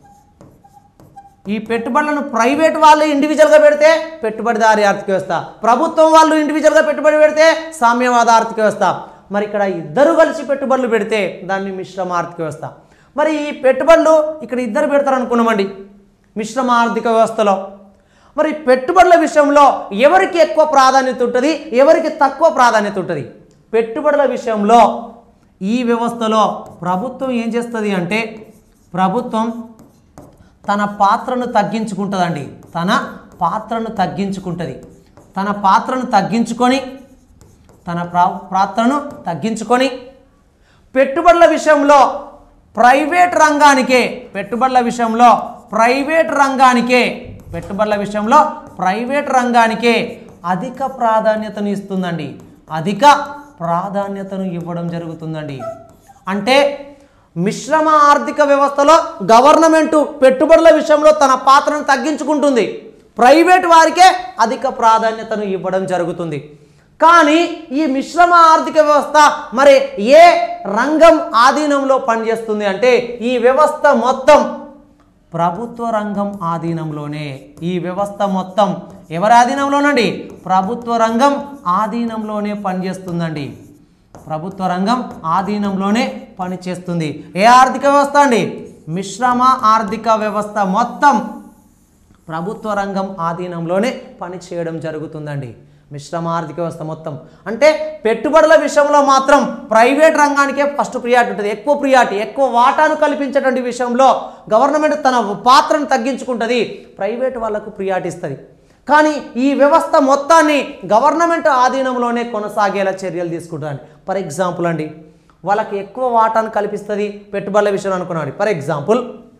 ఈ పెట్టుబడులను ప్రైవేట్ వాళ్ళు ఇండివిజువల్గా పెడితే పెట్టుబడిదారి ఆర్థిక వ్యవస్థ ప్రభుత్వం వాళ్ళు ఇండివిజువల్గా పెట్టుబడి పెడితే సామ్యవాద ఆర్థిక వ్యవస్థ మరి ఇక్కడ ఇద్దరు కలిసి పెట్టుబడులు పెడితే దాన్ని మిశ్రమ ఆర్థిక వ్యవస్థ మరి ఈ పెట్టుబడులు ఇక్కడ ఇద్దరు పెడతారు అనుకున్నామండి మిశ్రమ ఆర్థిక వ్యవస్థలో మరి పెట్టుబడుల విషయంలో ఎవరికి ఎక్కువ ప్రాధాన్యత ఉంటుంది ఎవరికి తక్కువ ప్రాధాన్యత ఉంటుంది పెట్టుబడుల విషయంలో ఈ వ్యవస్థలో ప్రభుత్వం ఏం చేస్తుంది అంటే ప్రభుత్వం తన పాత్రను తగ్గించుకుంటుందండి తన పాత్రను తగ్గించుకుంటుంది తన పాత్రను తగ్గించుకొని తన ప్రా పాత్రను తగ్గించుకొని పెట్టుబడుల విషయంలో ప్రైవేట్ రంగానికే పెట్టుబడుల విషయంలో ప్రైవేట్ రంగానికే పెట్టుబడుల విషయంలో ప్రైవేట్ రంగానికే అధిక ప్రాధాన్యతను ఇస్తుందండి అధిక ప్రాధాన్యతను ఇవ్వడం జరుగుతుందండి అంటే మిశ్రమ ఆర్థిక వ్యవస్థలో గవర్నమెంట్ పెట్టుబడుల విషయంలో తన పాత్రను తగ్గించుకుంటుంది ప్రైవేట్ వారికే అధిక ప్రాధాన్యతను ఇవ్వడం జరుగుతుంది కానీ ఈ మిశ్రమ ఆర్థిక వ్యవస్థ మరి ఏ రంగం ఆధీనంలో పనిచేస్తుంది అంటే ఈ వ్యవస్థ మొత్తం ప్రభుత్వ రంగం ఆధీనంలోనే ఈ వ్యవస్థ మొత్తం ఎవరి ఆధీనంలోనండి ప్రభుత్వ రంగం ఆధీనంలోనే పనిచేస్తుందండి ప్రభుత్వ రంగం ఆధీనంలోనే పనిచేస్తుంది ఏ ఆర్థిక వ్యవస్థ అండి మిశ్రమ ఆర్థిక వ్యవస్థ మొత్తం ప్రభుత్వ రంగం ఆధీనంలోనే పనిచేయడం జరుగుతుందండి మిశ్రమ ఆర్థిక వ్యవస్థ మొత్తం అంటే పెట్టుబడుల విషయంలో మాత్రం ప్రైవేట్ రంగానికే ఫస్ట్ ప్రియారిటీ ఉంటుంది ఎక్కువ ప్రియారిటీ ఎక్కువ వాటాను కల్పించేటువంటి విషయంలో గవర్నమెంట్ తన పాత్రను తగ్గించుకుంటుంది ప్రైవేట్ వాళ్ళకు ప్రియారిటీ ఇస్తుంది కానీ ఈ వ్యవస్థ మొత్తాన్ని గవర్నమెంట్ ఆధీనంలోనే కొనసాగేలా చర్యలు తీసుకుంటుంది ఫర్ ఎగ్జాంపుల్ అండి వాళ్ళకి ఎక్కువ వాటాను కల్పిస్తుంది పెట్టుబడుల విషయంలో అనుకున్నాడు ఫర్ ఎగ్జాంపుల్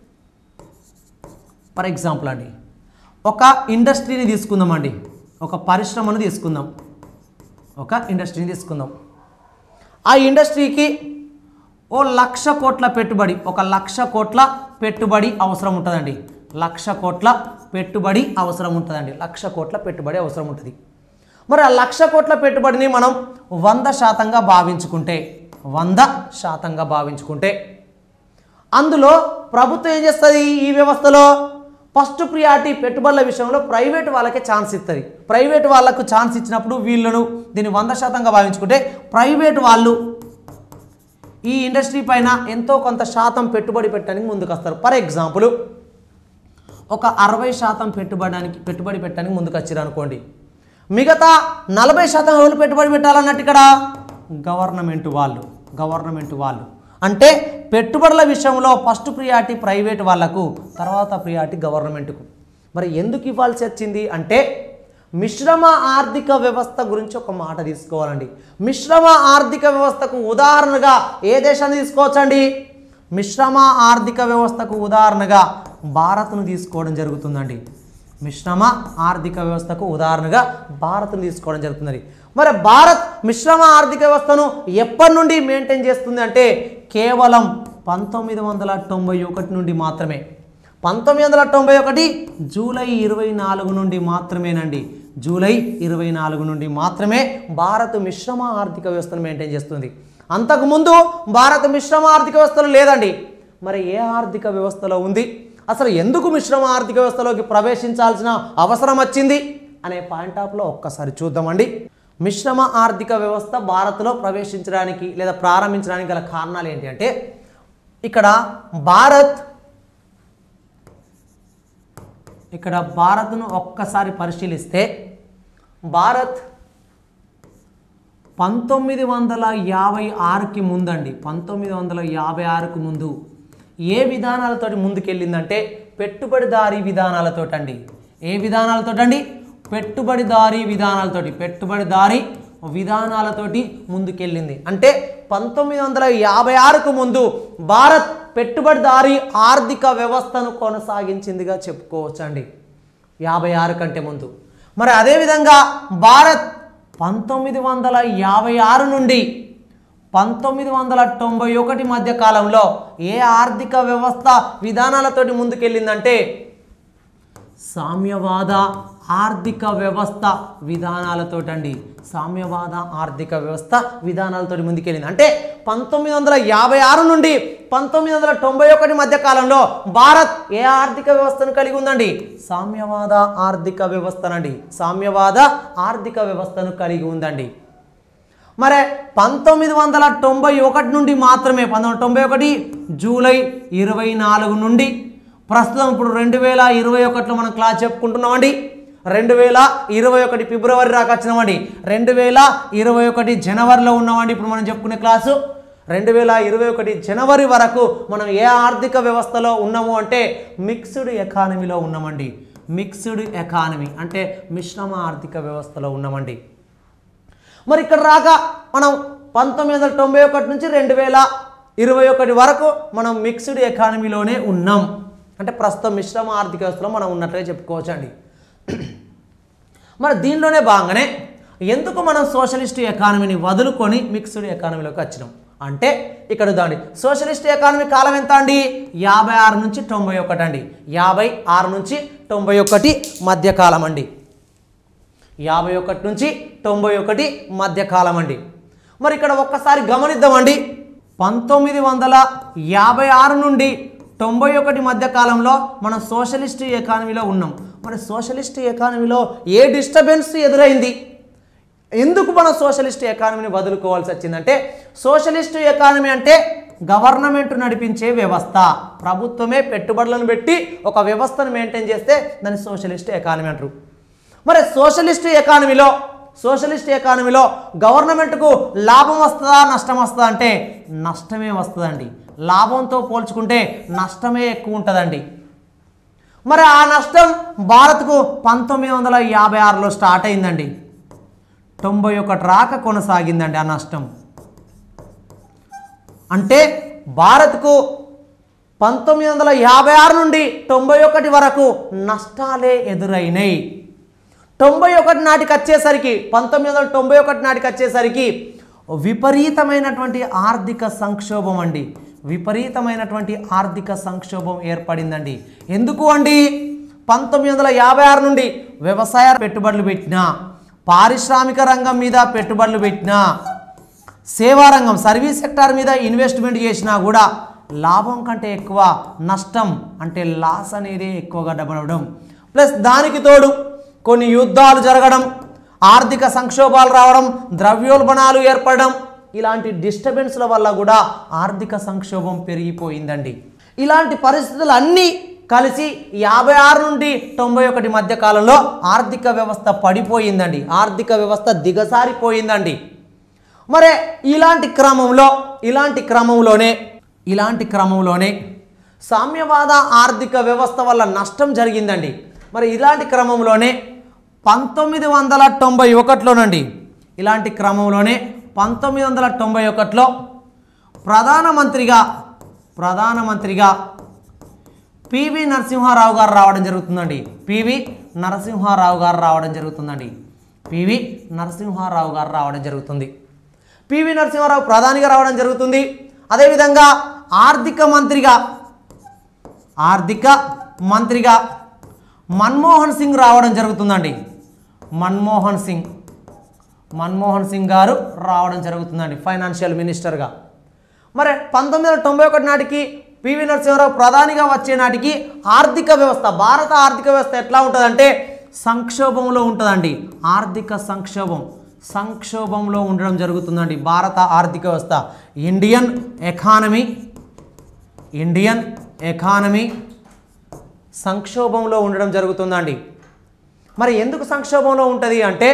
ఫర్ ఎగ్జాంపుల్ అండి ఒక ఇండస్ట్రీని తీసుకుందామండి ఒక పరిశ్రమను తీసుకుందాం ఒక ఇండస్ట్రీని తీసుకుందాం ఆ ఇండస్ట్రీకి ఓ లక్ష కోట్ల పెట్టుబడి ఒక లక్ష కోట్ల పెట్టుబడి అవసరం ఉంటుందండి లక్ష కోట్ల పెట్టుబడి అవసరం ఉంటుందండి లక్ష కోట్ల పెట్టుబడి అవసరం ఉంటుంది మరి ఆ లక్ష కోట్ల పెట్టుబడిని మనం వంద శాతంగా భావించుకుంటే వంద శాతంగా భావించుకుంటే అందులో ప్రభుత్వం ఏం చేస్తుంది ఈ వ్యవస్థలో ఫస్ట్ ప్రియారిటీ పెట్టుబడుల విషయంలో ప్రైవేట్ వాళ్ళకే ఛాన్స్ ఇస్తుంది ప్రైవేట్ వాళ్ళకు ఛాన్స్ ఇచ్చినప్పుడు వీళ్ళను దీన్ని వంద శాతంగా భావించుకుంటే ప్రైవేట్ వాళ్ళు ఈ ఇండస్ట్రీ పైన ఎంతో కొంత శాతం పెట్టుబడి పెట్టడానికి ముందుకు వస్తారు ఫర్ ఎగ్జాంపుల్ ఒక అరవై శాతం పెట్టుబడానికి పెట్టుబడి పెట్టడానికి ముందుకు వచ్చారు అనుకోండి మిగతా నలభై శాతం ఎవరు పెట్టుబడి పెట్టాలన్నట్టు ఇక్కడ గవర్నమెంట్ వాళ్ళు గవర్నమెంట్ వాళ్ళు అంటే పెట్టుబడుల విషయంలో ఫస్ట్ ప్రియారిటీ ప్రైవేట్ వాళ్ళకు తర్వాత ప్రియారిటీ గవర్నమెంట్కు మరి ఎందుకు ఇవ్వాల్సి వచ్చింది అంటే మిశ్రమ ఆర్థిక వ్యవస్థ గురించి ఒక మాట తీసుకోవాలండి మిశ్రమ ఆర్థిక వ్యవస్థకు ఉదాహరణగా ఏ దేశాన్ని తీసుకోవచ్చండి మిశ్రమ ఆర్థిక వ్యవస్థకు ఉదాహరణగా భారత్ను తీసుకోవడం జరుగుతుందండి మిశ్రమ ఆర్థిక వ్యవస్థకు ఉదాహరణగా భారత్ను తీసుకోవడం జరుగుతుంది మరి భారత్ మిశ్రమ ఆర్థిక వ్యవస్థను ఎప్పటి నుండి మెయింటైన్ చేస్తుంది అంటే కేవలం పంతొమ్మిది వందల తొంభై ఒకటి నుండి మాత్రమే పంతొమ్మిది వందల తొంభై ఒకటి జూలై ఇరవై నాలుగు నుండి మాత్రమేనండి జూలై ఇరవై నాలుగు నుండి మాత్రమే భారత్ మిశ్రమ ఆర్థిక వ్యవస్థను మెయింటైన్ చేస్తుంది అంతకుముందు భారత మిశ్రమ ఆర్థిక వ్యవస్థలో లేదండి మరి ఏ ఆర్థిక వ్యవస్థలో ఉంది అసలు ఎందుకు మిశ్రమ ఆర్థిక వ్యవస్థలోకి ప్రవేశించాల్సిన అవసరం వచ్చింది అనే పాయింట్ ఆఫ్లో ఒక్కసారి చూద్దామండి మిశ్రమ ఆర్థిక వ్యవస్థ భారత్లో ప్రవేశించడానికి లేదా ప్రారంభించడానికి గల కారణాలు ఏంటి అంటే ఇక్కడ భారత్ ఇక్కడ భారత్ను ఒక్కసారి పరిశీలిస్తే భారత్ పంతొమ్మిది వందల యాభై ఆరుకి ముందండి పంతొమ్మిది వందల యాభై ఆరుకు ముందు ఏ విధానాలతోటి ముందుకెళ్ళిందంటే పెట్టుబడిదారీ విధానాలతోటి అండి ఏ విధానాలతోటండి పెట్టుబడిదారీ విధానాలతోటి పెట్టుబడిదారీ విధానాలతోటి ముందుకెళ్ళింది అంటే పంతొమ్మిది వందల యాభై ఆరుకు ముందు భారత్ పెట్టుబడిదారీ ఆర్థిక వ్యవస్థను కొనసాగించిందిగా చెప్పుకోవచ్చండి యాభై ఆరు కంటే ముందు మరి అదేవిధంగా భారత్ పంతొమ్మిది వందల యాభై ఆరు నుండి పంతొమ్మిది వందల తొంభై ఒకటి మధ్య కాలంలో ఏ ఆర్థిక వ్యవస్థ విధానాలతోటి ముందుకెళ్ళిందంటే సామ్యవాద ఆర్థిక వ్యవస్థ విధానాలతోటండి సామ్యవాద ఆర్థిక వ్యవస్థ విధానాలతోటి ముందుకెళ్ళింది అంటే పంతొమ్మిది వందల యాభై ఆరు నుండి పంతొమ్మిది వందల తొంభై ఒకటి మధ్య కాలంలో భారత్ ఏ ఆర్థిక వ్యవస్థను కలిగి ఉందండి సామ్యవాద ఆర్థిక వ్యవస్థనండి సామ్యవాద ఆర్థిక వ్యవస్థను కలిగి ఉందండి మరి పంతొమ్మిది వందల తొంభై ఒకటి నుండి మాత్రమే పంతొమ్మిది వందల తొంభై ఒకటి జూలై ఇరవై నాలుగు నుండి ప్రస్తుతం ఇప్పుడు రెండు వేల ఇరవై ఒకటిలో మనం క్లాస్ చెప్పుకుంటున్నామండి రెండు వేల ఇరవై ఒకటి ఫిబ్రవరి దాకా వచ్చినామండి రెండు వేల ఇరవై ఒకటి జనవరిలో ఉన్నామండి ఇప్పుడు మనం చెప్పుకునే క్లాసు రెండు వేల ఇరవై ఒకటి జనవరి వరకు మనం ఏ ఆర్థిక వ్యవస్థలో ఉన్నాము అంటే మిక్స్డ్ ఎకానమీలో ఉన్నామండి మిక్స్డ్ ఎకానమీ అంటే మిశ్రమ ఆర్థిక వ్యవస్థలో ఉన్నామండి మరి ఇక్కడ రాక మనం పంతొమ్మిది వందల తొంభై ఒకటి నుంచి రెండు వేల ఇరవై ఒకటి వరకు మనం మిక్స్డ్ ఎకానమీలోనే ఉన్నాం అంటే ప్రస్తుతం మిశ్రమ ఆర్థిక వ్యవస్థలో మనం ఉన్నట్లే చెప్పుకోవచ్చు అండి మరి దీనిలోనే భాగంగానే ఎందుకు మనం సోషలిస్ట్ ఎకానమీని వదులుకొని మిక్స్డ్ ఎకానమీలోకి వచ్చినాం అంటే ఇక్కడ దాండి సోషలిస్ట్ ఎకానమీ కాలం ఎంత అండి యాభై ఆరు నుంచి తొంభై ఒకటి అండి యాభై ఆరు నుంచి తొంభై ఒకటి మధ్యకాలం అండి యాభై ఒకటి నుంచి తొంభై ఒకటి మధ్యకాలం అండి మరి ఇక్కడ ఒక్కసారి గమనిద్దామండి పంతొమ్మిది వందల యాభై ఆరు నుండి తొంభై ఒకటి మధ్య కాలంలో మనం సోషలిస్ట్ ఎకానమీలో ఉన్నాం మరి సోషలిస్ట్ ఎకానమీలో ఏ డిస్టర్బెన్స్ ఎదురైంది ఎందుకు మనం సోషలిస్ట్ ఎకానమీని వదులుకోవాల్సి వచ్చిందంటే సోషలిస్ట్ ఎకానమీ అంటే గవర్నమెంట్ నడిపించే వ్యవస్థ ప్రభుత్వమే పెట్టుబడులను పెట్టి ఒక వ్యవస్థను మెయింటైన్ చేస్తే దాన్ని సోషలిస్ట్ ఎకానమీ అంటారు మరి సోషలిస్ట్ ఎకానమీలో సోషలిస్ట్ ఎకానమీలో గవర్నమెంట్కు లాభం వస్తుందా నష్టం వస్తుందా అంటే నష్టమే వస్తుందండి లాభంతో పోల్చుకుంటే నష్టమే ఎక్కువ ఉంటుందండి మరి ఆ నష్టం భారత్కు పంతొమ్మిది వందల యాభై ఆరులో స్టార్ట్ అయిందండి తొంభై ఒకటి రాక కొనసాగిందండి ఆ నష్టం అంటే భారత్కు పంతొమ్మిది వందల యాభై ఆరు నుండి తొంభై ఒకటి వరకు నష్టాలే ఎదురైనాయి తొంభై ఒకటి నాటికి వచ్చేసరికి పంతొమ్మిది వందల తొంభై ఒకటి నాటికి వచ్చేసరికి విపరీతమైనటువంటి ఆర్థిక సంక్షోభం అండి విపరీతమైనటువంటి ఆర్థిక సంక్షోభం ఏర్పడిందండి ఎందుకు అండి పంతొమ్మిది వందల యాభై ఆరు నుండి వ్యవసాయ పెట్టుబడులు పెట్టినా పారిశ్రామిక రంగం మీద పెట్టుబడులు పెట్టినా సేవా రంగం సర్వీస్ సెక్టార్ మీద ఇన్వెస్ట్మెంట్ చేసినా కూడా లాభం కంటే ఎక్కువ నష్టం అంటే లాస్ అనేది ఎక్కువగా డబ్బడం ప్లస్ దానికి తోడు కొన్ని యుద్ధాలు జరగడం ఆర్థిక సంక్షోభాలు రావడం ద్రవ్యోల్బణాలు ఏర్పడడం ఇలాంటి డిస్టర్బెన్స్ల వల్ల కూడా ఆర్థిక సంక్షోభం పెరిగిపోయిందండి ఇలాంటి పరిస్థితులు అన్నీ కలిసి యాభై ఆరు నుండి తొంభై ఒకటి మధ్య కాలంలో ఆర్థిక వ్యవస్థ పడిపోయిందండి ఆర్థిక వ్యవస్థ దిగసారిపోయిందండి మరి ఇలాంటి క్రమంలో ఇలాంటి క్రమంలోనే ఇలాంటి క్రమంలోనే సామ్యవాద ఆర్థిక వ్యవస్థ వల్ల నష్టం జరిగిందండి మరి ఇలాంటి క్రమంలోనే పంతొమ్మిది వందల తొంభై ఒకటిలోనండి ఇలాంటి క్రమంలోనే పంతొమ్మిది వందల తొంభై ఒకటిలో ప్రధానమంత్రిగా ప్రధానమంత్రిగా పివి నరసింహారావు గారు రావడం జరుగుతుందండి పివి నరసింహారావు గారు రావడం జరుగుతుందండి పివి నరసింహారావు గారు రావడం జరుగుతుంది పివి నరసింహారావు ప్రధానిగా రావడం జరుగుతుంది అదేవిధంగా ఆర్థిక మంత్రిగా ఆర్థిక మంత్రిగా మన్మోహన్ సింగ్ రావడం జరుగుతుందండి మన్మోహన్ సింగ్ మన్మోహన్ సింగ్ గారు రావడం జరుగుతుందండి ఫైనాన్షియల్ మినిస్టర్గా మరి పంతొమ్మిది వందల తొంభై ఒకటి నాటికి పివి నరసింహారావు ప్రధానిగా వచ్చే నాటికి ఆర్థిక వ్యవస్థ భారత ఆర్థిక వ్యవస్థ ఎట్లా ఉంటుందంటే సంక్షోభంలో ఉంటుందండి ఆర్థిక సంక్షోభం సంక్షోభంలో ఉండడం జరుగుతుందండి భారత ఆర్థిక వ్యవస్థ ఇండియన్ ఎకానమీ ఇండియన్ ఎకానమీ సంక్షోభంలో ఉండడం జరుగుతుందండి మరి ఎందుకు సంక్షోభంలో ఉంటుంది అంటే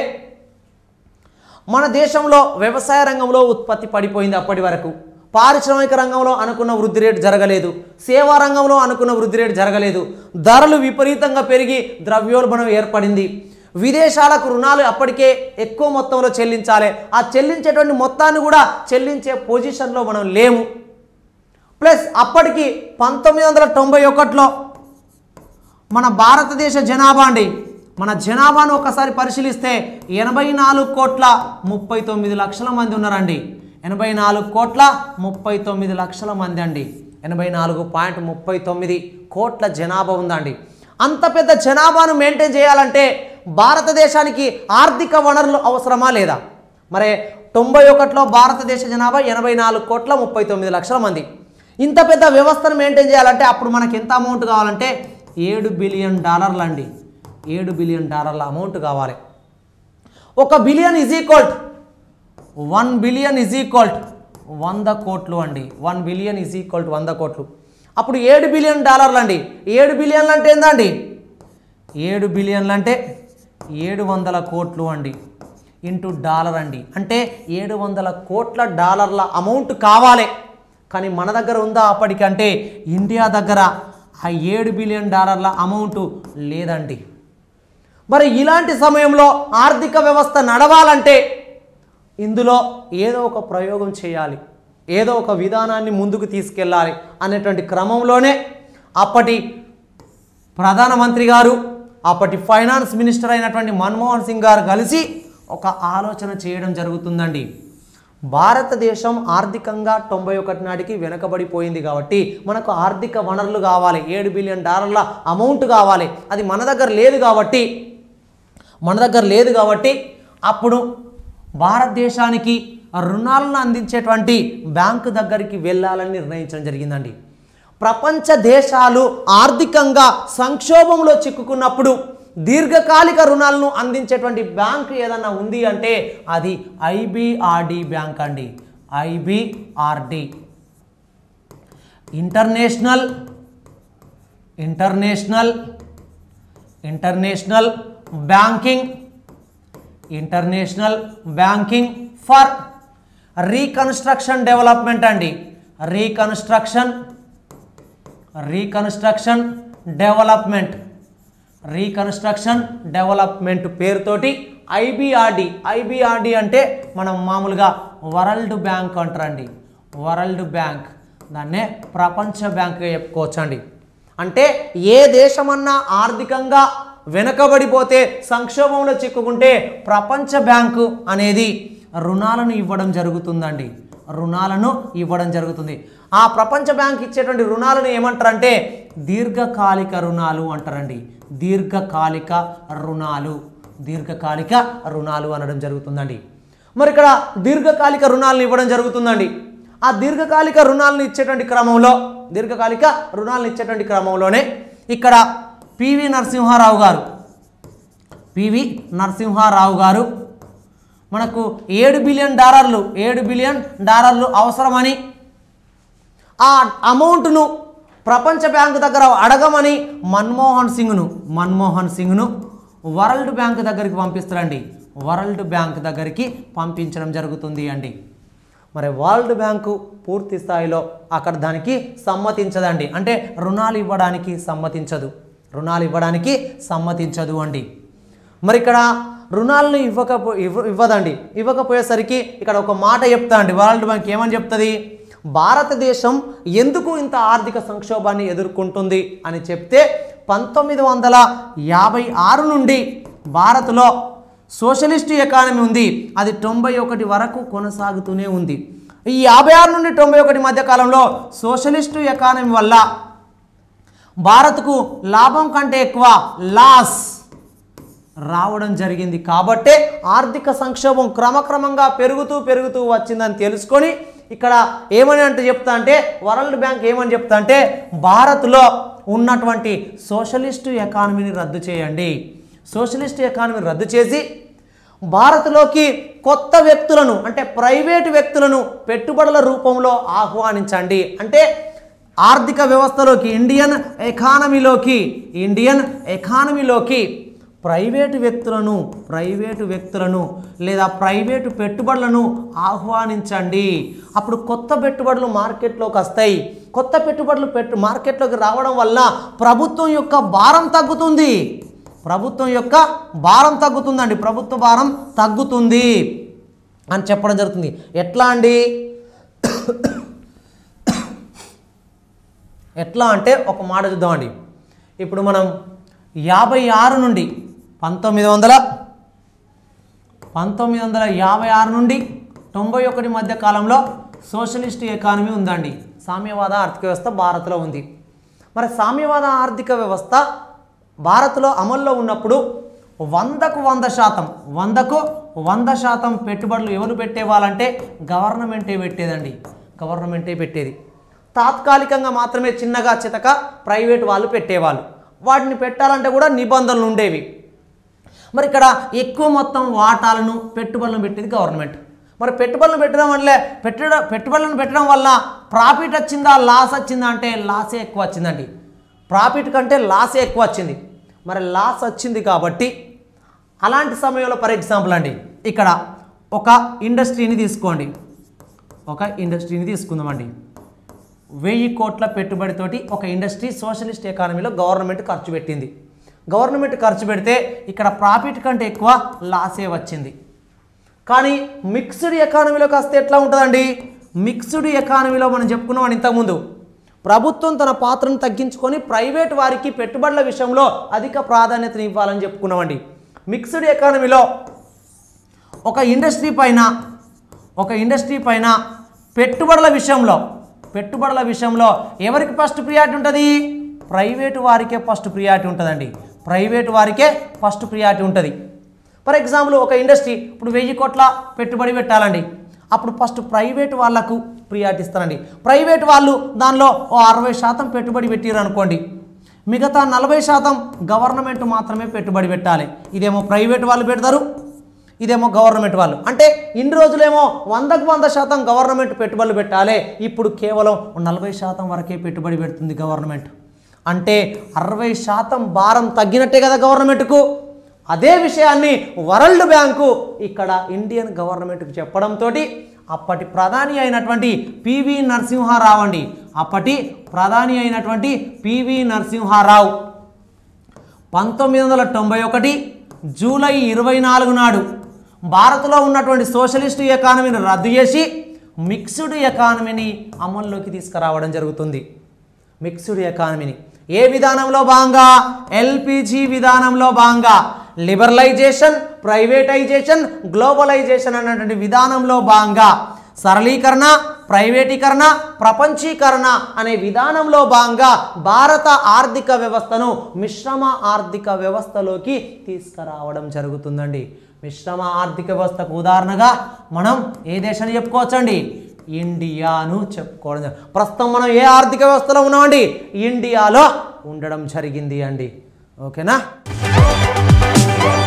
మన దేశంలో వ్యవసాయ రంగంలో ఉత్పత్తి పడిపోయింది అప్పటి వరకు పారిశ్రామిక రంగంలో అనుకున్న వృద్ధి రేటు జరగలేదు సేవా రంగంలో అనుకున్న వృద్ధి రేటు జరగలేదు ధరలు విపరీతంగా పెరిగి ద్రవ్యోల్బణం ఏర్పడింది విదేశాలకు రుణాలు అప్పటికే ఎక్కువ మొత్తంలో చెల్లించాలి ఆ చెల్లించేటువంటి మొత్తాన్ని కూడా చెల్లించే పొజిషన్లో మనం లేము ప్లస్ అప్పటికి పంతొమ్మిది వందల తొంభై ఒకటిలో మన భారతదేశ జనాభా అండి మన జనాభాను ఒకసారి పరిశీలిస్తే ఎనభై నాలుగు కోట్ల ముప్పై తొమ్మిది లక్షల మంది ఉన్నారండి ఎనభై నాలుగు కోట్ల ముప్పై తొమ్మిది లక్షల మంది అండి ఎనభై నాలుగు పాయింట్ ముప్పై తొమ్మిది కోట్ల జనాభా ఉందండి అంత పెద్ద జనాభాను మెయింటైన్ చేయాలంటే భారతదేశానికి ఆర్థిక వనరులు అవసరమా లేదా మరి తొంభై ఒకటిలో భారతదేశ జనాభా ఎనభై నాలుగు కోట్ల ముప్పై తొమ్మిది లక్షల మంది ఇంత పెద్ద వ్యవస్థను మెయింటైన్ చేయాలంటే అప్పుడు మనకి ఎంత అమౌంట్ కావాలంటే ఏడు బిలియన్ డాలర్లు అండి ఏడు బిలియన్ డాలర్ల అమౌంట్ కావాలి ఒక billion is equal one billion is equal వంద కోట్లు అండి వన్ బిలియన్ ఈజ్ ఈక్వల్ వంద కోట్లు అప్పుడు ఏడు బిలియన్ డాలర్లు అండి ఏడు బిలియన్లు అంటే ఏందండి ఏడు బిలియన్లు అంటే ఏడు వందల కోట్లు అండి ఇంటూ డాలర్ అండి అంటే ఏడు వందల కోట్ల డాలర్ల అమౌంట్ కావాలి కానీ మన దగ్గర ఉందా అప్పటికంటే ఇండియా దగ్గర ఆ ఏడు బిలియన్ డాలర్ల అమౌంట్ లేదండి మరి ఇలాంటి సమయంలో ఆర్థిక వ్యవస్థ నడవాలంటే ఇందులో ఏదో ఒక ప్రయోగం చేయాలి ఏదో ఒక విధానాన్ని ముందుకు తీసుకెళ్ళాలి అనేటువంటి క్రమంలోనే అప్పటి ప్రధానమంత్రి గారు అప్పటి ఫైనాన్స్ మినిస్టర్ అయినటువంటి మన్మోహన్ సింగ్ గారు కలిసి ఒక ఆలోచన చేయడం జరుగుతుందండి భారతదేశం ఆర్థికంగా తొంభై ఒకటి నాటికి వెనకబడిపోయింది కాబట్టి మనకు ఆర్థిక వనరులు కావాలి ఏడు బిలియన్ డాలర్ల అమౌంట్ కావాలి అది మన దగ్గర లేదు కాబట్టి మన దగ్గర లేదు కాబట్టి అప్పుడు భారతదేశానికి రుణాలను అందించేటువంటి బ్యాంకు దగ్గరికి వెళ్ళాలని నిర్ణయించడం జరిగిందండి ప్రపంచ దేశాలు ఆర్థికంగా సంక్షోభంలో చిక్కుకున్నప్పుడు దీర్ఘకాలిక రుణాలను అందించేటువంటి బ్యాంకు ఏదన్నా ఉంది అంటే అది ఐబిఆర్డి బ్యాంక్ అండి IBRD international international international banking international banking for reconstruction development అండి reconstruction reconstruction development reconstruction development పేరుతోటి ఐబిఆర్డి ఐబిఆర్డి అంటే మనం మామూలుగా వరల్డ్ బ్యాంక్ అంటారండి వరల్డ్ బ్యాంక్ దాన్నే ప్రపంచ బ్యాంక్గా చెప్పుకోవచ్చండి అంటే ఏ దేశమన్నా ఆర్థికంగా వెనుకబడిపోతే సంక్షోభంలో చిక్కుకుంటే ప్రపంచ బ్యాంకు అనేది రుణాలను ఇవ్వడం జరుగుతుందండి రుణాలను ఇవ్వడం జరుగుతుంది ఆ ప్రపంచ బ్యాంక్ ఇచ్చేటువంటి రుణాలను ఏమంటారంటే దీర్ఘకాలిక రుణాలు అంటారండి దీర్ఘకాలిక రుణాలు దీర్ఘకాలిక రుణాలు అనడం జరుగుతుందండి మరి ఇక్కడ దీర్ఘకాలిక రుణాలను ఇవ్వడం జరుగుతుందండి ఆ దీర్ఘకాలిక రుణాలను ఇచ్చేటువంటి క్రమంలో దీర్ఘకాలిక రుణాలను ఇచ్చేటువంటి క్రమంలోనే ఇక్కడ పివి నరసింహారావు గారు పివి నరసింహారావు గారు మనకు ఏడు బిలియన్ డాలర్లు ఏడు బిలియన్ డాలర్లు అవసరమని ఆ అమౌంట్ను ప్రపంచ బ్యాంకు దగ్గర అడగమని మన్మోహన్ సింగ్ను మన్మోహన్ సింగ్ను వరల్డ్ బ్యాంక్ దగ్గరికి పంపిస్తారండి వరల్డ్ బ్యాంక్ దగ్గరికి పంపించడం జరుగుతుంది అండి మరి వరల్డ్ బ్యాంకు పూర్తి స్థాయిలో అక్కడ దానికి సమ్మతించదండి అంటే రుణాలు ఇవ్వడానికి సమ్మతించదు రుణాలు ఇవ్వడానికి సమ్మతించదు అండి మరి ఇక్కడ రుణాలను ఇవ్వకపో ఇవ్వ ఇవ్వదండి ఇవ్వకపోయేసరికి ఇక్కడ ఒక మాట చెప్తా అండి వరల్డ్ బ్యాంక్ ఏమని చెప్తుంది భారతదేశం ఎందుకు ఇంత ఆర్థిక సంక్షోభాన్ని ఎదుర్కొంటుంది అని చెప్తే పంతొమ్మిది వందల యాభై ఆరు నుండి భారత్లో సోషలిస్ట్ ఎకానమీ ఉంది అది తొంభై ఒకటి వరకు కొనసాగుతూనే ఉంది ఈ యాభై ఆరు నుండి తొంభై ఒకటి మధ్య కాలంలో సోషలిస్టు ఎకానమీ వల్ల భారత్కు లాభం కంటే ఎక్కువ లాస్ రావడం జరిగింది కాబట్టే ఆర్థిక సంక్షోభం క్రమక్రమంగా పెరుగుతూ పెరుగుతూ వచ్చిందని తెలుసుకొని ఇక్కడ ఏమని అంటే చెప్తా అంటే వరల్డ్ బ్యాంక్ ఏమని చెప్తా అంటే భారత్లో ఉన్నటువంటి సోషలిస్టు ఎకానమీని రద్దు చేయండి సోషలిస్ట్ ఎకానమీ రద్దు చేసి భారత్లోకి కొత్త వ్యక్తులను అంటే ప్రైవేటు వ్యక్తులను పెట్టుబడుల రూపంలో ఆహ్వానించండి అంటే ఆర్థిక వ్యవస్థలోకి ఇండియన్ ఎకానమీలోకి ఇండియన్ ఎకానమీలోకి ప్రైవేటు వ్యక్తులను ప్రైవేటు వ్యక్తులను లేదా ప్రైవేటు పెట్టుబడులను ఆహ్వానించండి అప్పుడు కొత్త పెట్టుబడులు మార్కెట్లోకి వస్తాయి కొత్త పెట్టుబడులు పెట్టు మార్కెట్లోకి రావడం వల్ల ప్రభుత్వం యొక్క భారం తగ్గుతుంది ప్రభుత్వం యొక్క భారం తగ్గుతుందండి ప్రభుత్వ భారం తగ్గుతుంది అని చెప్పడం జరుగుతుంది ఎట్లా అండి ఎట్లా అంటే ఒక మాట చూద్దామండి ఇప్పుడు మనం యాభై ఆరు నుండి పంతొమ్మిది వందల పంతొమ్మిది వందల యాభై ఆరు నుండి తొంభై ఒకటి మధ్య కాలంలో సోషలిస్ట్ ఎకానమీ ఉందండి సామ్యవాద ఆర్థిక వ్యవస్థ భారత్లో ఉంది మరి సామ్యవాద ఆర్థిక వ్యవస్థ భారత్లో అమల్లో ఉన్నప్పుడు వందకు వంద శాతం వందకు వంద శాతం పెట్టుబడులు ఎవరు పెట్టేవాళ్ళంటే గవర్నమెంటే పెట్టేదండి గవర్నమెంటే పెట్టేది తాత్కాలికంగా మాత్రమే చిన్నగా చితక ప్రైవేట్ వాళ్ళు పెట్టేవాళ్ళు వాటిని పెట్టాలంటే కూడా నిబంధనలు ఉండేవి మరి ఇక్కడ ఎక్కువ మొత్తం వాటాలను పెట్టుబడులను పెట్టేది గవర్నమెంట్ మరి పెట్టుబడులను పెట్టడం వల్లే పెట్టడం పెట్టుబడులను పెట్టడం వల్ల ప్రాఫిట్ వచ్చిందా లాస్ వచ్చిందా అంటే లాసే ఎక్కువ వచ్చిందండి ప్రాఫిట్ కంటే లాసే ఎక్కువ వచ్చింది మరి లాస్ వచ్చింది కాబట్టి అలాంటి సమయంలో ఫర్ ఎగ్జాంపుల్ అండి ఇక్కడ ఒక ఇండస్ట్రీని తీసుకోండి ఒక ఇండస్ట్రీని తీసుకుందామండి వెయ్యి కోట్ల పెట్టుబడితోటి ఒక ఇండస్ట్రీ సోషలిస్ట్ ఎకానమీలో గవర్నమెంట్ ఖర్చు పెట్టింది గవర్నమెంట్ ఖర్చు పెడితే ఇక్కడ ప్రాఫిట్ కంటే ఎక్కువ లాసే వచ్చింది కానీ మిక్స్డ్ ఎకానమీలోకి వస్తే ఎట్లా ఉంటుందండి మిక్స్డ్ ఎకానమీలో మనం చెప్పుకున్నాం ఇంతకుముందు ప్రభుత్వం తన పాత్రను తగ్గించుకొని ప్రైవేట్ వారికి పెట్టుబడుల విషయంలో అధిక ప్రాధాన్యతను ఇవ్వాలని చెప్పుకున్నామండి మిక్స్డ్ ఎకానమీలో ఒక ఇండస్ట్రీ పైన ఒక ఇండస్ట్రీ పైన పెట్టుబడుల విషయంలో పెట్టుబడుల విషయంలో ఎవరికి ఫస్ట్ ప్రియారిటీ ఉంటుంది ప్రైవేటు వారికే ఫస్ట్ ప్రియారిటీ ఉంటుందండి ప్రైవేటు వారికే ఫస్ట్ ప్రియారిటీ ఉంటుంది ఫర్ ఎగ్జాంపుల్ ఒక ఇండస్ట్రీ ఇప్పుడు వెయ్యి కోట్ల పెట్టుబడి పెట్టాలండి అప్పుడు ఫస్ట్ ప్రైవేట్ వాళ్ళకు ప్రియారిటీ ఇస్తారండి ప్రైవేట్ వాళ్ళు దానిలో ఓ అరవై శాతం పెట్టుబడి పెట్టారు అనుకోండి మిగతా నలభై శాతం గవర్నమెంట్ మాత్రమే పెట్టుబడి పెట్టాలి ఇదేమో ప్రైవేట్ వాళ్ళు పెడతారు ఇదేమో గవర్నమెంట్ వాళ్ళు అంటే ఇన్ని రోజులేమో వందకు వంద శాతం గవర్నమెంట్ పెట్టుబడులు పెట్టాలి ఇప్పుడు కేవలం నలభై శాతం వరకే పెట్టుబడి పెడుతుంది గవర్నమెంట్ అంటే అరవై శాతం భారం తగ్గినట్టే కదా గవర్నమెంట్కు అదే విషయాన్ని వరల్డ్ బ్యాంకు ఇక్కడ ఇండియన్ గవర్నమెంట్కు చెప్పడంతో అప్పటి ప్రధాని అయినటువంటి పివి నరసింహారావు అండి అప్పటి ప్రధాని అయినటువంటి పివి నరసింహారావు పంతొమ్మిది వందల తొంభై ఒకటి జూలై ఇరవై నాలుగు నాడు భారత్లో ఉన్నటువంటి సోషలిస్టు ఎకానమీని రద్దు చేసి మిక్స్డ్ ఎకానమీని అమల్లోకి తీసుకురావడం జరుగుతుంది మిక్స్డ్ ఎకానమీని ఏ విధానంలో భాగంగా ఎల్పిజి విధానంలో భాగంగా లిబరలైజేషన్ ప్రైవేటైజేషన్ గ్లోబలైజేషన్ అనేటువంటి విధానంలో భాగంగా సరళీకరణ ప్రైవేటీకరణ ప్రపంచీకరణ అనే విధానంలో భాగంగా భారత ఆర్థిక వ్యవస్థను మిశ్రమ ఆర్థిక వ్యవస్థలోకి తీసుకురావడం జరుగుతుందండి మిశ్రమ ఆర్థిక వ్యవస్థకు ఉదాహరణగా మనం ఏ దేశాన్ని చెప్పుకోవచ్చండి ఇండియాను చెప్పుకోవడం జరి- ప్రస్తుతం మనం ఏ ఆర్థిక వ్యవస్థలో ఉన్నామండి ఇండియాలో ఉండడం జరిగింది అండి ఓకేనా